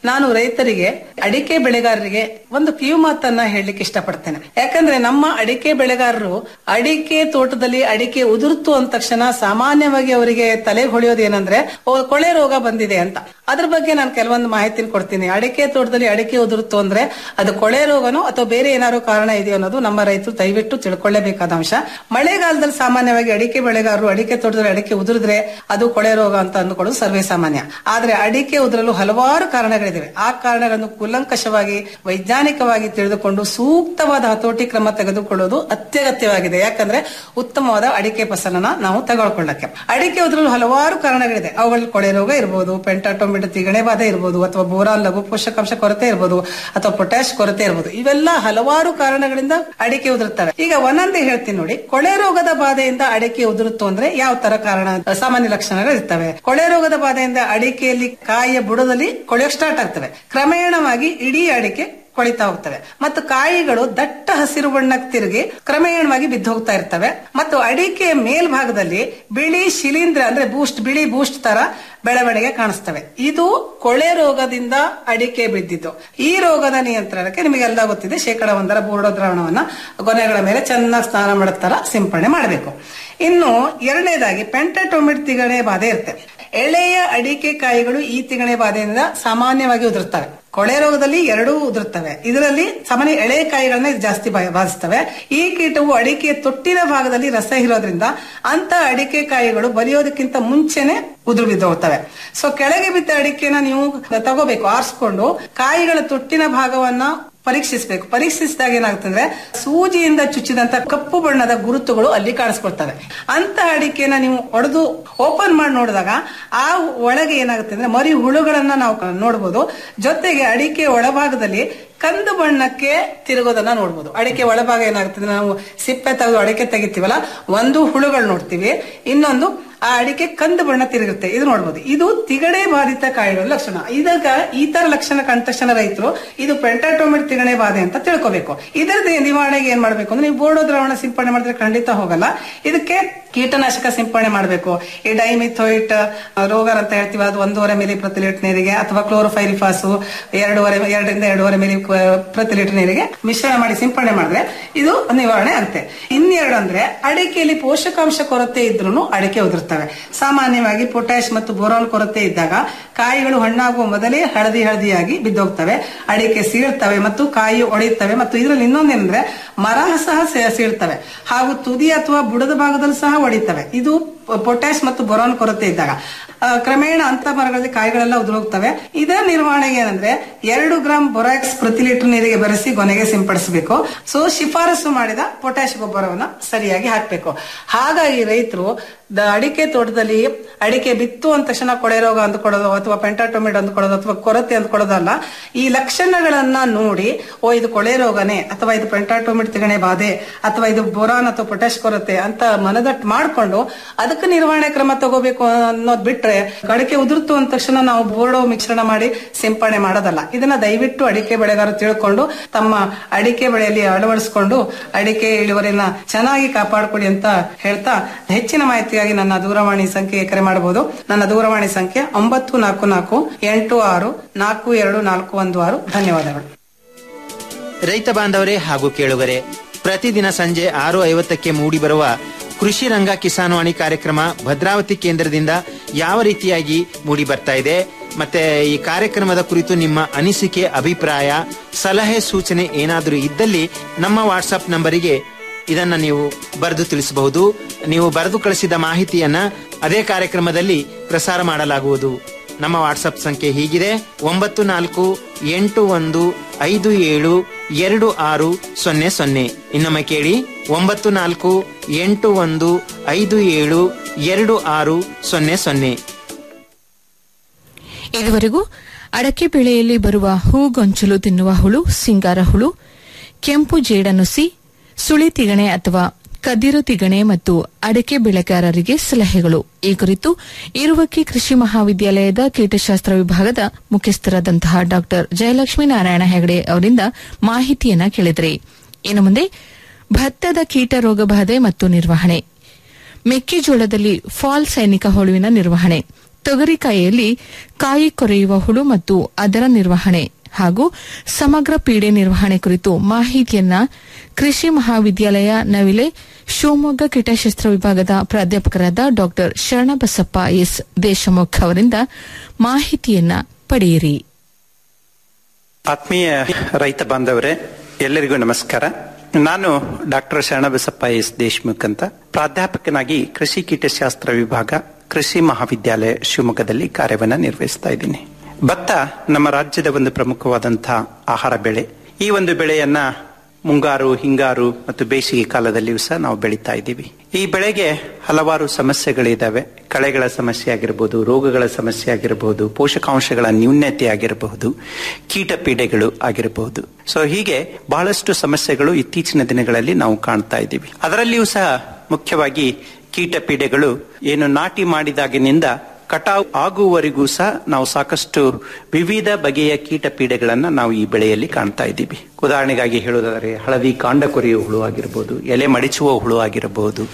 ನಾನು ರೈತರಿಗೆ ಅಡಿಕೆ ಬೆಳೆಗಾರರಿಗೆ ಒಂದು ಕಿವಿ ಮಾತನ್ನ ಹೇಳಲಿಕ್ಕೆ ಇಷ್ಟಪಡ್ತೇನೆ ಯಾಕಂದ್ರೆ ನಮ್ಮ ಅಡಿಕೆ ಬೆಳೆಗಾರರು ಅಡಿಕೆ ತೋಟದಲ್ಲಿ ಅಡಿಕೆ ಉದುರ್ತು ಅಂದ ತಕ್ಷಣ ಸಾಮಾನ್ಯವಾಗಿ ಅವರಿಗೆ ತಲೆ ಹೊಳೆಯೋದು ಏನಂದ್ರೆ ಓ, ಕೊಳೆ ರೋಗ ಬಂದಿದೆ ಅಂತ ಅದ್ರ ಬಗ್ಗೆ ನಾನು ಕೆಲವೊಂದು ಮಾಹಿತಿನ ಕೊಡ್ತೀನಿ ಅಡಿಕೆ ತೋಟದಲ್ಲಿ ಅಡಿಕೆ ಉದುರುತ್ತು ಅಂದ್ರೆ ಅದು ಕೊಳೆ ರೋಗನೋ ಅಥವಾ ಬೇರೆ ಏನಾದ್ರು ಕಾರಣ ಇದೆಯೋ ಅನ್ನೋದು ನಮ್ಮ ರೈತರು ದಯವಿಟ್ಟು ತಿಳ್ಕೊಳ್ಳೇಬೇಕಾದ ಅಂಶ ಮಳೆಗಾಲದಲ್ಲಿ ಸಾಮಾನ್ಯವಾಗಿ ಅಡಿಕೆ ಬೆಳೆಗಾರರು ಅಡಿಕೆ ತೋಟದಲ್ಲಿ ಅಡಿಕೆ ಉದುರಿದ್ರೆ ಅದು ಕೊಳೆ ರೋಗ ಅಂತ ಅಂದುಕೊಳ್ಳೋದು ಸರ್ವೇ ಸಾಮಾನ್ಯ ಆದ್ರೆ ಅಡಿಕೆ ಉದುರಲು ಹಲವಾರು ಕಾರಣಗಳಿವೆ ಆ ಕಾರಣಗಳನ್ನು ಕೂಲಂಕಷವಾಗಿ ವೈಜ್ಞಾನಿಕವಾಗಿ ತಿಳಿದುಕೊಂಡು ಸೂಕ್ತವಾದ ಹತೋಟಿ ಕ್ರಮ ತೆಗೆದುಕೊಳ್ಳೋದು ಅತ್ಯಗತ್ಯವಾಗಿದೆ ಯಾಕಂದ್ರೆ ಉತ್ತಮವಾದ ಅಡಿಕೆ ಫಸಲನ್ನ ನಾವು ತಗೊಳ್ಕೊಳ್ಳಕ್ಕೆ ಅಡಿಕೆ ಉದುರಲು ಹಲವಾರು ಕಾರಣಗಳಿದೆ ಅವುಗಳಲ್ಲಿ ಕೊಳೆ ರೋಗ ಇರಬಹುದು ಪೆಂಟಾಟೋಮಿಟ್ ತಿಗಣೆ ಬಾಧೆ ಇರಬಹುದು ಅಥವಾ ಬೋರಾನ್ ಲಘು ಪೋಷಕಾಂಶ ಕೊರತೆ ಇರಬಹುದು ಅಥವಾ ಪೊಟ್ಯಾಶ್ ಕೊರತೆ ಇರಬಹುದು ಇವೆಲ್ಲ ಹಲವಾರು ಕಾರಣಗಳಿಂದ ಅಡಿಕೆ ಉದುರುತ್ತವೆ ಈಗ ಒಂದೊಂದೇ ಹೇಳ್ತೀನಿ ನೋಡಿ ಕೊಳೆ ರೋಗದ ಬಾಧೆಯಿಂದ ಅಡಿಕೆ ಉದುರುತ್ತು ಅಂದ್ರೆ ಯಾವ ತರ ಕಾರಣ ಸಾಮಾನ್ಯ ಲಕ್ಷಣಗಳು ಇರ್ತವೆ ಕೊಳೆ ರೋಗದ ಬಾಧೆಯಿಂದ ಅಡಿಕೆಯಲ್ಲಿ ಕಾಯಿಯ ಬುಡದಲ್ಲಿ ಕೊಳೆಯೋಕ್ ಸ್ಟಾರ್ಟ್ ಆಗ್ತವೆ ಕ್ರಮೇಣವಾಗಿ ಇಡೀ ಅಡಿಕೆ ಕೊಳಿತಾ ಹೋಗ್ತವೆ ಮತ್ತು ಕಾಯಿಗಳು ದಟ್ಟ ಹಸಿರು ಬಣ್ಣಕ್ಕೆ ತಿರುಗಿ ಕ್ರಮೇಣವಾಗಿ ಬಿದ್ದು ಹೋಗ್ತಾ ಇರ್ತವೆ ಮತ್ತು ಅಡಿಕೆಯ ಮೇಲ್ಭಾಗದಲ್ಲಿ ಬಿಳಿ ಶಿಲೀಂಧ್ರ ಅಂದ್ರೆ ಬೂಸ್ಟ್ ಬಿಳಿ ಬೂಸ್ಟ್ ತರ ಬೆಳವಣಿಗೆ ಕಾಣಿಸ್ತವೆ ಇದು ಕೊಳೆ ರೋಗದಿಂದ ಅಡಿಕೆ ಬಿದ್ದಿದ್ದು ಈ ರೋಗದ ನಿಯಂತ್ರಣಕ್ಕೆ ನಿಮಗೆಲ್ಲ ಗೊತ್ತಿದೆ ಶೇಕಡ ಒಂದರ ಬೋರ್ಡೋ ದ್ರಾವಣವನ್ನ ಗೊನೆಗಳ ಮೇಲೆ ಚೆನ್ನಾಗಿ ಸ್ನಾನ ಮಾಡೋ ತರ ಸಿಂಪಡಣೆ ಮಾಡಬೇಕು ಇನ್ನು ಎರಡನೇದಾಗಿ ಪೆಂಟಟೋಮಿಡ್ ತಿಗಣೆ ಬಾಧೆ ಇರುತ್ತೆ ಎಳೆಯ ಅಡಿಕೆ ಕಾಯಿಗಳು ಈ ತಿಗಣೆ ಬಾಧೆಯಿಂದ ಸಾಮಾನ್ಯವಾಗಿ ಉದುರುತ್ತವೆ ಕೊಳೆ ರೋಗದಲ್ಲಿ ಎರಡೂ ಉದುರುತ್ತವೆ ಇದರಲ್ಲಿ ಸಾಮಾನ್ಯ ಎಳೆ ಕಾಯಿಗಳನ್ನ ಜಾಸ್ತಿ ಬಾ- ಬಾಧಿಸ್ತವೆ ಈ ಕೀಟವು ಅಡಿಕೆಯ ತೊಟ್ಟಿನ ಭಾಗದಲ್ಲಿ ರಸ ಇರೋದ್ರಿಂದ ಅಂತ ಅಡಿಕೆ ಕಾಯಿಗಳು ಬಲಿಯೋದಕ್ಕಿಂತ ಮುಂಚೆನೆ ಉದುರು ಬಿದ್ದು ಹೋಗ್ತವೆ ಸೊ ಕೆಳಗೆ ಬಿದ್ದ ಅಡಿಕೆನ ನೀವು ತಗೋಬೇಕು ಆರಿಸ್ಕೊಂಡು ಕಾಯಿಗಳ ತೊಟ್ಟಿನ ಭಾಗವನ್ನ ಪರೀಕ್ಷಿಸಬೇಕು ಪರೀಕ್ಷಿಸಿದಾಗ ಏನಾಗ್ತದೆ ಸೂಜಿಯಿಂದ ಚುಚ್ಚಿದಂತ ಕಪ್ಪು ಬಣ್ಣದ ಗುರುತುಗಳು ಅಲ್ಲಿ ಕಾಣಿಸ್ಕೊಳ್ತವೆ ಅಂತ ಅಡಿಕೆನ ನೀವು ಒಡೆದು ಓಪನ್ ಮಾಡಿ ನೋಡಿದಾಗ ಆ ಒಳಗೆ ಏನಾಗುತ್ತೆ ಅಂದ್ರೆ ಮರಿ ಹುಳುಗಳನ್ನ ನಾವು ನೋಡಬಹುದು ಜೊತೆಗೆ ಅಡಿಕೆ ಒಳಭಾಗದಲ್ಲಿ ಕಂದು ಬಣ್ಣಕ್ಕೆ ತಿರುಗೋದನ್ನ ನೋಡ್ಬೋದು ಅಡಿಕೆ ಒಳಭಾಗ ಏನಾಗ್ತದೆ ನಾವು ಸಿಪ್ಪೆ ತೆಗೆದು ಅಡಿಕೆ ತೆಗಿತೀವಲ್ಲ ಒಂದು ಹುಳುಗಳು ನೋಡ್ತೀವಿ ಇನ್ನೊಂದು ಆ ಅಡಿಕೆ ಕಂದು ಬಣ್ಣ ತಿರುಗುತ್ತೆ ಇದು ನೋಡ್ಬೋದು ಇದು ತಿಗಣೆ ಬಾಧಿತ ಕಾಯಿಗಳ ಲಕ್ಷಣ ಇದಾಗ ಈ ತರ ಲಕ್ಷಣ ಕಂಡ ತಕ್ಷಣ ರೈತರು ಇದು ಪೆಂಟಾಟೋಮಿಡ್ ತಿಗಣೆ ಬಾಧೆ ಅಂತ ತಿಳ್ಕೊಬೇಕು ಇದರದ ನಿವಾರಣೆಗೆ ಏನ್ ಮಾಡ್ಬೇಕು ಅಂದ್ರೆ ನೀವು ಬೋರ್ಡೋ ದ್ರಾವಣ ಸಿಂಪಡಣೆ ಮಾಡಿದ್ರೆ ಖಂಡಿತ ಹೋಗಲ್ಲ ಇದಕ್ಕೆ ಕೀಟನಾಶಕ ಸಿಂಪಡಣೆ ಮಾಡಬೇಕು ಈ ಡೈಮಿಥೋಯಿಟ್ ರೋಗರ್ ಅಂತ ಹೇಳ್ತೀವಿ ಅದು ಒಂದೂವರೆ ಮಿಲಿ ಪ್ರತಿ ಲೀಟರ್ ನೀರಿಗೆ ಅಥವಾ ಕ್ಲೋರೋಫೈರಿಫಾಸು ಎರಡೂವರೆ ಎರಡರಿಂದ ಎರಡೂವರೆ ಮಿಲಿ ಪ್ರತಿ ಲೀಟರ್ ನೀರಿಗೆ ಮಿಶ್ರಣ ಮಾಡಿ ಸಿಂಪಡಣೆ ಮಾಡಿದ್ರೆ ಇದು ನಿವಾರಣೆ ಆಗುತ್ತೆ ಇನ್ನೆರಡು ಅಂದ್ರೆ ಅಡಿಕೆಯಲ್ಲಿ ಪೋಷಕಾಂಶ ಕೊರತೆ ಇದ್ರೂ ಅಡಿಕೆ ಉದುರ್ತವೆ ಸಾಮಾನ್ಯವಾಗಿ ಪೊಟ್ಯಾಶ್ ಮತ್ತು ಬೋರಾನ್ ಕೊರತೆ ಇದ್ದಾಗ ಕಾಯಿಗಳು ಹಣ್ಣಾಗುವ ಮೊದಲೇ ಹಳದಿ ಹಳದಿಯಾಗಿ ಬಿದ್ದೋಗ್ತವೆ ಅಡಿಕೆ ಸೀಳ್ತವೆ ಮತ್ತು ಕಾಯಿ ಒಡೆಯುತ್ತವೆ ಮತ್ತು ಇದರಲ್ಲಿ ಇನ್ನೊಂದೇನಂದ್ರೆ ಮರ ಸಹ ಸೇ- ಸೀಳ್ತವೆ ಹಾಗೂ ತುದಿ ಅಥವಾ ಬುಡದ ಭಾಗದಲ್ಲಿ ಸಹ ಒಡೆಯುತ್ತವೆ ಇದು ಪೊಟ್ಯಾಶ್ ಮತ್ತು ಬೊರಾನ್ ಕೊರತೆ ಇದ್ದಾಗ ಆ, ಕ್ರಮೇಣ ಅಂತ ಮರಗಳಲ್ಲಿ ಕಾಯಿಗಳೆಲ್ಲ ಉದುರೋಗ್ತವೆ ಇದರ ನಿರ್ವಹಣೆಗೆ ಏನಂದ್ರೆ ಎರಡು ಗ್ರಾಂ ಬೊರಾಕ್ಸ್ ಪ್ರತಿ ಲೀಟರ್ ನೀರಿಗೆ ಬೆರೆಸಿ ಗೊನೆಗೆ ಸಿಂಪಡಿಸಬೇಕು ಸೊ ಶಿಫಾರಸು ಮಾಡಿದ ಪೊಟ್ಯಾಶ್ ಗೊಬ್ಬರವನ್ನ ಸರಿಯಾಗಿ ಹಾಕಬೇಕು ಹಾಗಾಗಿ ರೈತರು ದ- ಅಡಿಕೆ ತೋಟದಲ್ಲಿ ಅಡಿಕೆ ಬಿತ್ತು ಅಂದ ತಕ್ಷಣ ಕೊಳೆ ರೋಗ ಅಂದ್ಕೊಳ್ಳೋದು ಅಥವಾ ಪೆಂಟಾಟೋಮಿಡ್ ಅಂದ್ಕೊಳ್ಳೋದು ಅಥವಾ ಕೊರತೆ ಅಂದ್ಕೊಳ್ಳೋದಲ್ಲ ಈ ಲಕ್ಷಣಗಳನ್ನ ನೋಡಿ ಓ ಇದು ಕೊಳೆ ರೋಗನೇ ಅಥವಾ ಇದು ಪೆಂಟಾಟೋಮಿಡ್ ತಿಗಣೆ ಬಾಧೆ ಅಥವಾ ಇದು ಬೋರಾನ್ ಅಥವಾ ಪೊಟ್ಯಾಶ್ ಕೊರತೆ ಅಂತ ಮನದಟ್ಟು ಮಾಡ್ಕೊಂಡು ಅದಕ್ಕೆ ನಿರ್ವಹಣೆ ಕ್ರಮ ತಗೋಬೇಕು ಅನ್ನೋದ್ ಬಿಟ್ರೆ ಅಡಿಕೆ ಉದುರ್ತು ಅಂದ ತಕ್ಷಣ ನಾವು ಬೋರ್ಡೋ ಮಿಶ್ರಣ ಮಾಡಿ ಸಿಂಪಡಣೆ ಮಾಡೋದಲ್ಲ ಇದನ್ನ ದಯವಿಟ್ಟು ಅಡಿಕೆ ಬೆಳೆಗಾರರು ತಿಳ್ಕೊಂಡು ತಮ್ಮ ಅಡಿಕೆ ಬೆಳೆಯಲ್ಲಿ ಅಳವಡಿಸಿಕೊಂಡು ಅಡಿಕೆ ಇಳುವರಿನ ಚೆನ್ನಾಗಿ ಕಾಪಾಡಿಕೊಡಿ ಅಂತ ಹೇಳ್ತಾ ಹೆಚ್ಚಿನ ಮಾಹಿತಿಗಾಗಿ ನನ್ನ ದೂರವಾಣಿ ಸಂಖ್ಯೆಗೆ ಕರೆ ಮಾಡಬಹುದು ನನ್ನ ದೂರವಾಣಿ ಸಂಖ್ಯೆ ಒಂಬತ್ತು ನಾಲ್ಕು ನಾಲ್ಕು ಎಂಟು ಆರು ನಾಲ್ಕು ಎರಡು ನಾಲ್ಕು ಒಂದು ಆರು ಧನ್ಯವಾದಗಳು ರೈತ ಬಾಂಧವರೇ ಹಾಗೂ ಕೇಳುಗರೆ ಪ್ರತಿದಿನ ಸಂಜೆ ಆರು ಐವತ್ತಕ್ಕೆ ಮೂಡಿಬರುವ ಕೃಷಿ ರಂಗ ಕಿಸಾನ್ವಾಣಿ ಕಾರ್ಯಕ್ರಮ ಭದ್ರಾವತಿ ಕೇಂದ್ರದಿಂದ ಯಾವ ರೀತಿಯಾಗಿ ಮೂಡಿ ಬರ್ತಾ ಇದೆ ಮತ್ತೆ ಈ ಕಾರ್ಯಕ್ರಮದ ಕುರಿತು ನಿಮ್ಮ ಅನಿಸಿಕೆ ಅಭಿಪ್ರಾಯ ಸಲಹೆ ಸೂಚನೆ ಏನಾದರೂ ಇದ್ದಲ್ಲಿ ನಮ್ಮ ವಾಟ್ಸಪ್ ನಂಬರಿಗೆ ಇದನ್ನ ನೀವು ಬರೆದು ತಿಳಿಸಬಹುದು ನೀವು ಬರೆದು ಕಳಿಸಿದ ಮಾಹಿತಿಯನ್ನ ಅದೇ ಕಾರ್ಯಕ್ರಮದಲ್ಲಿ ಪ್ರಸಾರ ಮಾಡಲಾಗುವುದು ನಮ್ಮ ವಾಟ್ಸಪ್ ಸಂಖ್ಯೆ ಹೀಗಿದೆ ಒಂಬತ್ತು ನಾಲ್ಕು ಎಂಟು ಒಂದು ಐದು ಏಳು ಎರಡು ಆರು ಸೊನ್ನೆ ಸೊನ್ನೆ ಇನ್ನೊಮ್ಮೆ ಕೇಳಿ ಒಂಬತ್ತು ನಾಲ್ಕು ಎಂಟು ಒಂದು ಐದು ಏಳು ಎರಡು ಆರು ಸೊನ್ನೆ ಸೊನ್ನೆ ಇದುವರೆಗೂ ಅಡಕೆ ಬೆಳೆಯಲ್ಲಿ ಬರುವ ಹೂಗೊಂಚಲು ತಿನ್ನುವ ಹುಳು ಸಿಂಗಾರ ಹುಳು ಕೆಂಪು ಜೇಡನುಸಿ ಸುಳಿ ತಿಗಣೆ ಅಥವಾ ಕದಿರು ತಿಗಣೆ ಮತ್ತು ಅಡಕೆ ಬೆಳೆಗಾರರಿಗೆ ಸಲಹೆಗಳು ಈ ಕುರಿತು ಇರುವಕ್ಕಿ ಕೃಷಿ ಮಹಾವಿದ್ಯಾಲಯದ ಕೀಟಶಾಸ್ತ್ರ ವಿಭಾಗದ ಮುಖ್ಯಸ್ಥರಾದಂತಹ ಡಾ ಜಯಲಕ್ಷ್ಮೀ ನಾರಾಯಣ ಹೆಗಡೆ ಅವರಿಂದ ಮಾಹಿತಿಯನ್ನ ಕೇಳಿದ್ರಿ ಇನ್ನು ಮುಂದೆ ಭತ್ತದ ಕೀಟ ರೋಗ ಬಾಧೆ ಮತ್ತು ನಿರ್ವಹಣೆ ಮೆಕ್ಕೆಜೋಳದಲ್ಲಿ ಫಾಲ್ ಸೈನಿಕ ಹುಳುವಿನ ನಿರ್ವಹಣೆ ತೊಗರಿಕಾಯಿಯಲ್ಲಿ ಕಾಯಿ ಕೊರೆಯುವ ಹುಳು ಮತ್ತು ಅದರ ನಿರ್ವಹಣೆ ಹಾಗೂ ಸಮಗ್ರ ಪೀಡೆ ನಿರ್ವಹಣೆ ಕುರಿತು ಮಾಹಿತಿಯನ್ನ ಕೃಷಿ ಮಹಾವಿದ್ಯಾಲಯ ನವಿಲೆ ಶಿವಮೊಗ್ಗ ಕೀಟಶಾಸ್ತ್ರ ವಿಭಾಗದ ಪ್ರಾಧ್ಯಾಪಕರಾದ ಡಾ ಶರಣಬಸಪ್ಪ ಎಸ್ ದೇಶಮುಖ್ ಅವರಿಂದ ಮಾಹಿತಿಯನ್ನ ಪಡೆಯಿರಿ ಆತ್ಮೀಯ ರೈತ ಬಾಂಧವರೇ ಎಲ್ಲರಿಗೂ ನಮಸ್ಕಾರ ನಾನು ಡಾಕ್ಟರ್ ಶರಣಬಸಪ್ಪ ಎಸ್ ದೇಶ್ಮುಖ್ ಅಂತ ಪ್ರಾಧ್ಯಾಪಕನಾಗಿ ಕೃಷಿ ಕೀಟಶಾಸ್ತ್ರ ವಿಭಾಗ ಕೃಷಿ ಮಹಾವಿದ್ಯಾಲಯ ಶಿವಮೊಗ್ಗದಲ್ಲಿ ಕಾರ್ಯವನ್ನ ನಿರ್ವಹಿಸ್ತಾ ಇದ್ದೀನಿ ಭತ್ತ ನಮ್ಮ ರಾಜ್ಯದ ಒಂದು ಪ್ರಮುಖವಾದಂತಹ ಆಹಾರ ಬೆಳೆ ಈ ಒಂದು ಬೆಳೆಯನ್ನ ಮುಂಗಾರು ಹಿಂಗಾರು ಮತ್ತು ಬೇಸಿಗೆ ಕಾಲದಲ್ಲಿಯೂ ಸಹ ನಾವು ಬೆಳೀತಾ ಇದ್ದೀವಿ ಈ ಬೆಳೆಗೆ ಹಲವಾರು ಸಮಸ್ಯೆಗಳಿದ್ದಾವೆ ಕಳೆಗಳ ಸಮಸ್ಯೆ ಆಗಿರಬಹುದು ರೋಗಗಳ ಸಮಸ್ಯೆ ಆಗಿರಬಹುದು ಪೋಷಕಾಂಶಗಳ ನ್ಯೂನ್ಯತೆ ಆಗಿರಬಹುದು ಕೀಟ ಪೀಡೆಗಳು ಆಗಿರಬಹುದು ಸೊ ಹೀಗೆ ಬಹಳಷ್ಟು ಸಮಸ್ಯೆಗಳು ಇತ್ತೀಚಿನ ದಿನಗಳಲ್ಲಿ ನಾವು ಕಾಣ್ತಾ ಇದ್ದೀವಿ ಅದರಲ್ಲಿಯೂ ಸಹ ಮುಖ್ಯವಾಗಿ ಕೀಟ ಪೀಡೆಗಳು ಏನು ನಾಟಿ ಮಾಡಿದಾಗಿನಿಂದ ಕಟಾವ್ ಆಗುವವರೆಗೂ ಸಹ ನಾವು ಸಾಕಷ್ಟು ವಿವಿಧ ಬಗೆಯ ಕೀಟ ಪೀಡೆಗಳನ್ನ ನಾವು ಈ ಬೆಳೆಯಲ್ಲಿ ಕಾಣ್ತಾ ಇದ್ದೀವಿ ಉದಾಹರಣೆಗಾಗಿ ಹೇಳುವುದಾದರೆ ಹಳದಿ ಕಾಂಡ ಕೊರೆಯುವ ಹುಳು ಆಗಿರಬಹುದು ಎಲೆ ಮಡಿಚುವ ಹುಳು ಆಗಿರಬಹುದು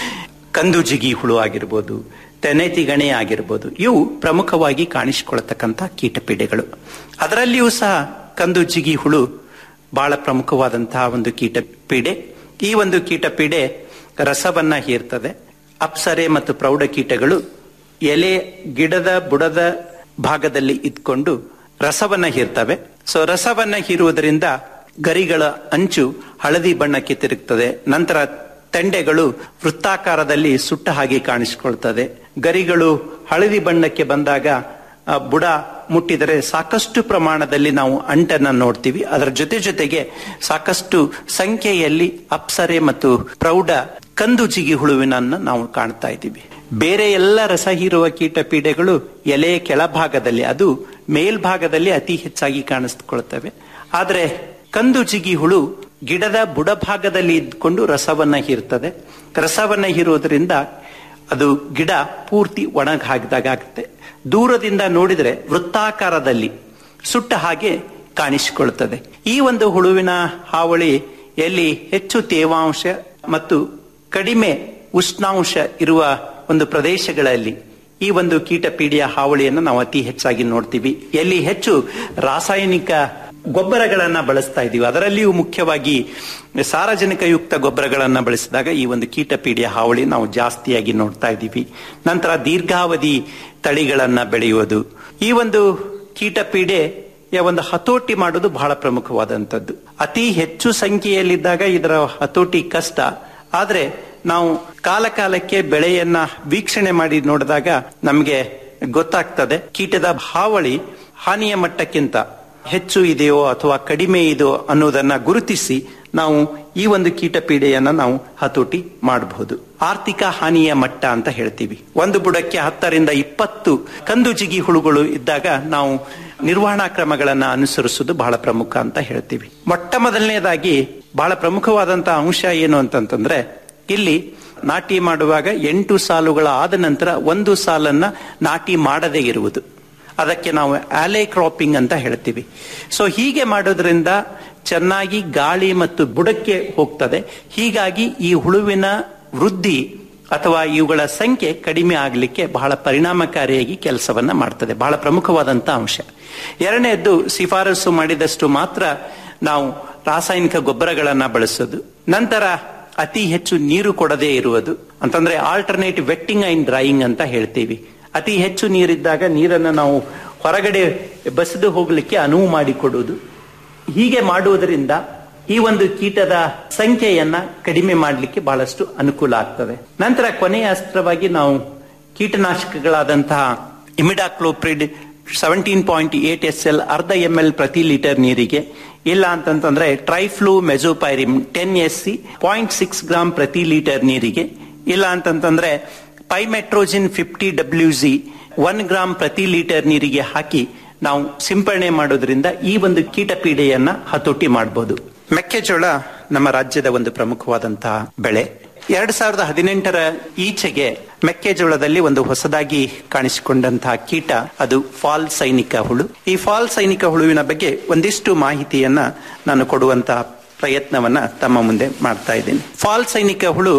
ಕಂದು ಜಿಗಿ ಹುಳು ಆಗಿರಬಹುದು ತೆನೆತಿ ಗಣೆ ಆಗಿರಬಹುದು ಇವು ಪ್ರಮುಖವಾಗಿ ಕಾಣಿಸಿಕೊಳ್ಳತಕ್ಕಂಥ ಕೀಟ ಪೀಡೆಗಳು ಅದರಲ್ಲಿಯೂ ಸಹ ಕಂದು ಜಿಗಿ ಹುಳು ಬಹಳ ಪ್ರಮುಖವಾದಂತಹ ಒಂದು ಕೀಟ ಪೀಡೆ ಈ ಒಂದು ಕೀಟ ಪೀಡೆ ರಸವನ್ನ ಹೀರ್ತದೆ ಅಪ್ಸರೆ ಮತ್ತು ಪ್ರೌಢ ಕೀಟಗಳು ಎಲೆ ಗಿಡದ ಬುಡದ ಭಾಗದಲ್ಲಿ ಇದ್ಕೊಂಡು ರಸವನ್ನ ಹೀರ್ತವೆ ಸೊ ರಸವನ್ನ ಹೀರುವುದರಿಂದ ಗರಿಗಳ ಅಂಚು ಹಳದಿ ಬಣ್ಣಕ್ಕೆ ತಿರುಗ್ತದೆ ನಂತರ ತೆಂಡೆಗಳು ವೃತ್ತಾಕಾರದಲ್ಲಿ ಸುಟ್ಟ ಹಾಗೆ ಕಾಣಿಸಿಕೊಳ್ತದೆ ಗರಿಗಳು ಹಳದಿ ಬಣ್ಣಕ್ಕೆ ಬಂದಾಗ ಆ ಬುಡ ಮುಟ್ಟಿದರೆ ಸಾಕಷ್ಟು ಪ್ರಮಾಣದಲ್ಲಿ ನಾವು ಅಂಟನ್ನ ನೋಡ್ತೀವಿ ಅದರ ಜೊತೆ ಜೊತೆಗೆ ಸಾಕಷ್ಟು ಸಂಖ್ಯೆಯಲ್ಲಿ ಅಪ್ಸರೆ ಮತ್ತು ಪ್ರೌಢ ಕಂದು ಜಿಗಿ ಹುಳುವಿನನ್ನ ನಾವು ಕಾಣ್ತಾ ಇದ್ದೀವಿ ಬೇರೆ ಎಲ್ಲ ರಸ ಹೀರುವ ಕೀಟ ಪೀಡೆಗಳು ಎಲೆಯ ಕೆಳಭಾಗದಲ್ಲಿ ಅದು ಮೇಲ್ಭಾಗದಲ್ಲಿ ಅತಿ ಹೆಚ್ಚಾಗಿ ಕಾಣಿಸ್ಕೊಳ್ತವೆ ಆದರೆ ಕಂದು ಜಿಗಿ ಹುಳು ಗಿಡದ ಬುಡಭಾಗದಲ್ಲಿ ಇದ್ಕೊಂಡು ರಸವನ್ನ ಹೀರ್ತದೆ ರಸವನ್ನ ಹೀರುವುದರಿಂದ ಅದು ಗಿಡ ಪೂರ್ತಿ ಒಣಗ ಹಾಕಿದಾಗ ಆಗುತ್ತೆ ದೂರದಿಂದ ನೋಡಿದರೆ ವೃತ್ತಾಕಾರದಲ್ಲಿ ಸುಟ್ಟ ಹಾಗೆ ಕಾಣಿಸಿಕೊಳ್ಳುತ್ತದೆ ಈ ಒಂದು ಹುಳುವಿನ ಹಾವಳಿ ಎಲ್ಲಿ ಹೆಚ್ಚು ತೇವಾಂಶ ಮತ್ತು ಕಡಿಮೆ ಉಷ್ಣಾಂಶ ಇರುವ ಒಂದು ಪ್ರದೇಶಗಳಲ್ಲಿ ಈ ಒಂದು ಕೀಟ ಪೀಡಿಯ ಹಾವಳಿಯನ್ನು ನಾವು ಅತಿ ಹೆಚ್ಚಾಗಿ ನೋಡ್ತೀವಿ ಎಲ್ಲಿ ಹೆಚ್ಚು ರಾಸಾಯನಿಕ ಗೊಬ್ಬರಗಳನ್ನ ಬಳಸ್ತಾ ಇದೀವಿ ಅದರಲ್ಲಿಯೂ ಮುಖ್ಯವಾಗಿ ಸಾರಜನಕಯುಕ್ತ ಗೊಬ್ಬರಗಳನ್ನ ಬಳಸಿದಾಗ ಈ ಒಂದು ಕೀಟ ಪೀಡಿಯ ಹಾವಳಿ ನಾವು ಜಾಸ್ತಿಯಾಗಿ ನೋಡ್ತಾ ಇದ್ದೀವಿ ನಂತರ ದೀರ್ಘಾವಧಿ ತಳಿಗಳನ್ನ ಬೆಳೆಯುವುದು ಈ ಒಂದು ಕೀಟ ಪೀಡೆ ಒಂದು ಹತೋಟಿ ಮಾಡೋದು ಬಹಳ ಪ್ರಮುಖವಾದಂಥದ್ದು ಅತಿ ಹೆಚ್ಚು ಸಂಖ್ಯೆಯಲ್ಲಿದ್ದಾಗ ಇದರ ಹತೋಟಿ ಕಷ್ಟ ಆದ್ರೆ ನಾವು ಕಾಲ ಕಾಲಕ್ಕೆ ಬೆಳೆಯನ್ನ ವೀಕ್ಷಣೆ ಮಾಡಿ ನೋಡಿದಾಗ ನಮಗೆ ಗೊತ್ತಾಗ್ತದೆ ಕೀಟದ ಹಾವಳಿ ಹಾನಿಯ ಮಟ್ಟಕ್ಕಿಂತ ಹೆಚ್ಚು ಇದೆಯೋ ಅಥವಾ ಕಡಿಮೆ ಇದೆಯೋ ಅನ್ನೋದನ್ನ ಗುರುತಿಸಿ ನಾವು ಈ ಒಂದು ಕೀಟ ಪೀಡೆಯನ್ನ ನಾವು ಹತೋಟಿ ಮಾಡಬಹುದು ಆರ್ಥಿಕ ಹಾನಿಯ ಮಟ್ಟ ಅಂತ ಹೇಳ್ತೀವಿ ಒಂದು ಬುಡಕ್ಕೆ ಹತ್ತರಿಂದ ಇಪ್ಪತ್ತು ಕಂದು ಜಿಗಿ ಹುಳುಗಳು ಇದ್ದಾಗ ನಾವು ನಿರ್ವಹಣಾ ಕ್ರಮಗಳನ್ನ ಅನುಸರಿಸುವುದು ಬಹಳ ಪ್ರಮುಖ ಅಂತ ಹೇಳ್ತೀವಿ ಮೊಟ್ಟ ಮೊದಲನೇದಾಗಿ ಬಹಳ ಪ್ರಮುಖವಾದಂತಹ ಅಂಶ ಏನು ಅಂತಂತಂದ್ರೆ ಇಲ್ಲಿ ನಾಟಿ ಮಾಡುವಾಗ ಎಂಟು ಸಾಲುಗಳ ಆದ ನಂತರ ಒಂದು ಸಾಲನ್ನ ನಾಟಿ ಮಾಡದೇ ಇರುವುದು ಅದಕ್ಕೆ ನಾವು ಆಲೆ ಕ್ರಾಪಿಂಗ್ ಅಂತ ಹೇಳ್ತೀವಿ ಸೊ ಹೀಗೆ ಮಾಡೋದ್ರಿಂದ ಚೆನ್ನಾಗಿ ಗಾಳಿ ಮತ್ತು ಬುಡಕ್ಕೆ ಹೋಗ್ತದೆ ಹೀಗಾಗಿ ಈ ಹುಳುವಿನ ವೃದ್ಧಿ ಅಥವಾ ಇವುಗಳ ಸಂಖ್ಯೆ ಕಡಿಮೆ ಆಗಲಿಕ್ಕೆ ಬಹಳ ಪರಿಣಾಮಕಾರಿಯಾಗಿ ಕೆಲಸವನ್ನ ಮಾಡ್ತದೆ ಬಹಳ ಪ್ರಮುಖವಾದಂತ ಅಂಶ ಎರಡನೇದ್ದು ಶಿಫಾರಸು ಮಾಡಿದಷ್ಟು ಮಾತ್ರ ನಾವು ರಾಸಾಯನಿಕ ಗೊಬ್ಬರಗಳನ್ನ ಬಳಸೋದು ನಂತರ ಅತಿ ಹೆಚ್ಚು ನೀರು ಕೊಡದೇ ಇರುವುದು ಅಂತಂದ್ರೆ ಆಲ್ಟರ್ನೇಟ್ ವೆಟ್ಟಿಂಗ್ ಅಂಡ್ ಡ್ರೈಯಿಂಗ್ ಅಂತ ಹೇಳ್ತೀವಿ ಅತಿ ಹೆಚ್ಚು ನೀರಿದ್ದಾಗ ನೀರನ್ನು ನಾವು ಹೊರಗಡೆ ಬಸಿದು ಹೋಗ್ಲಿಕ್ಕೆ ಅನುವು ಮಾಡಿಕೊಡುವುದು ಹೀಗೆ ಮಾಡುವುದರಿಂದ ಈ ಒಂದು ಕೀಟದ ಸಂಖ್ಯೆಯನ್ನ ಕಡಿಮೆ ಮಾಡಲಿಕ್ಕೆ ಬಹಳಷ್ಟು ಅನುಕೂಲ ಆಗ್ತದೆ ನಂತರ ಕೊನೆಯ ಅಸ್ತ್ರವಾಗಿ ನಾವು ಕೀಟನಾಶಕಗಳಾದಂತಹ imidacloprid seventeen point eight S L ಅರ್ಧ ಎಂ ಎಲ್ ಪ್ರತಿ ಲೀಟರ್ ನೀರಿಗೆ ಇಲ್ಲ ಅಂತಂತಂದ್ರೆ triflumezopyrim ten S C point six gram ಪ್ರತಿ ಲೀಟರ್ ನೀರಿಗೆ ಇಲ್ಲ ಅಂತಂತಂದ್ರೆ pymetrozine fifty W G one gram ಪ್ರತಿ ಲೀಟರ್ ನೀರಿಗೆ ಹಾಕಿ ನಾವು ಸಿಂಪರಣೆ ಮಾಡೋದ್ರಿಂದ ಈ ಒಂದು ಕೀಟ ಪೀಡೆಯನ್ನ ಹತೋಟಿ ಮಾಡಬಹುದು ಮೆಕ್ಕೆಜೋಳ ನಮ್ಮ ರಾಜ್ಯದ ಒಂದು ಪ್ರಮುಖವಾದಂತಹ ಬೆಳೆ ಎರಡ್ ಸಾವಿರದ ಹದಿನೆಂಟರ ಈಚೆಗೆ ಮೆಕ್ಕೆಜೋಳದಲ್ಲಿ ಒಂದು ಹೊಸದಾಗಿ ಕಾಣಿಸಿಕೊಂಡಂತಹ ಕೀಟ ಅದು ಫಾಲ್ ಸೈನಿಕ ಹುಳು ಈ ಫಾಲ್ ಸೈನಿಕ ಹುಳುವಿನ ಬಗ್ಗೆ ಒಂದಿಷ್ಟು ಮಾಹಿತಿಯನ್ನ ನಾನು ಕೊಡುವಂತಹ ಪ್ರಯತ್ನವನ್ನ ತಮ್ಮ ಮುಂದೆ ಮಾಡ್ತಾ ಇದ್ದೀನಿ ಫಾಲ್ ಸೈನಿಕ ಹುಳು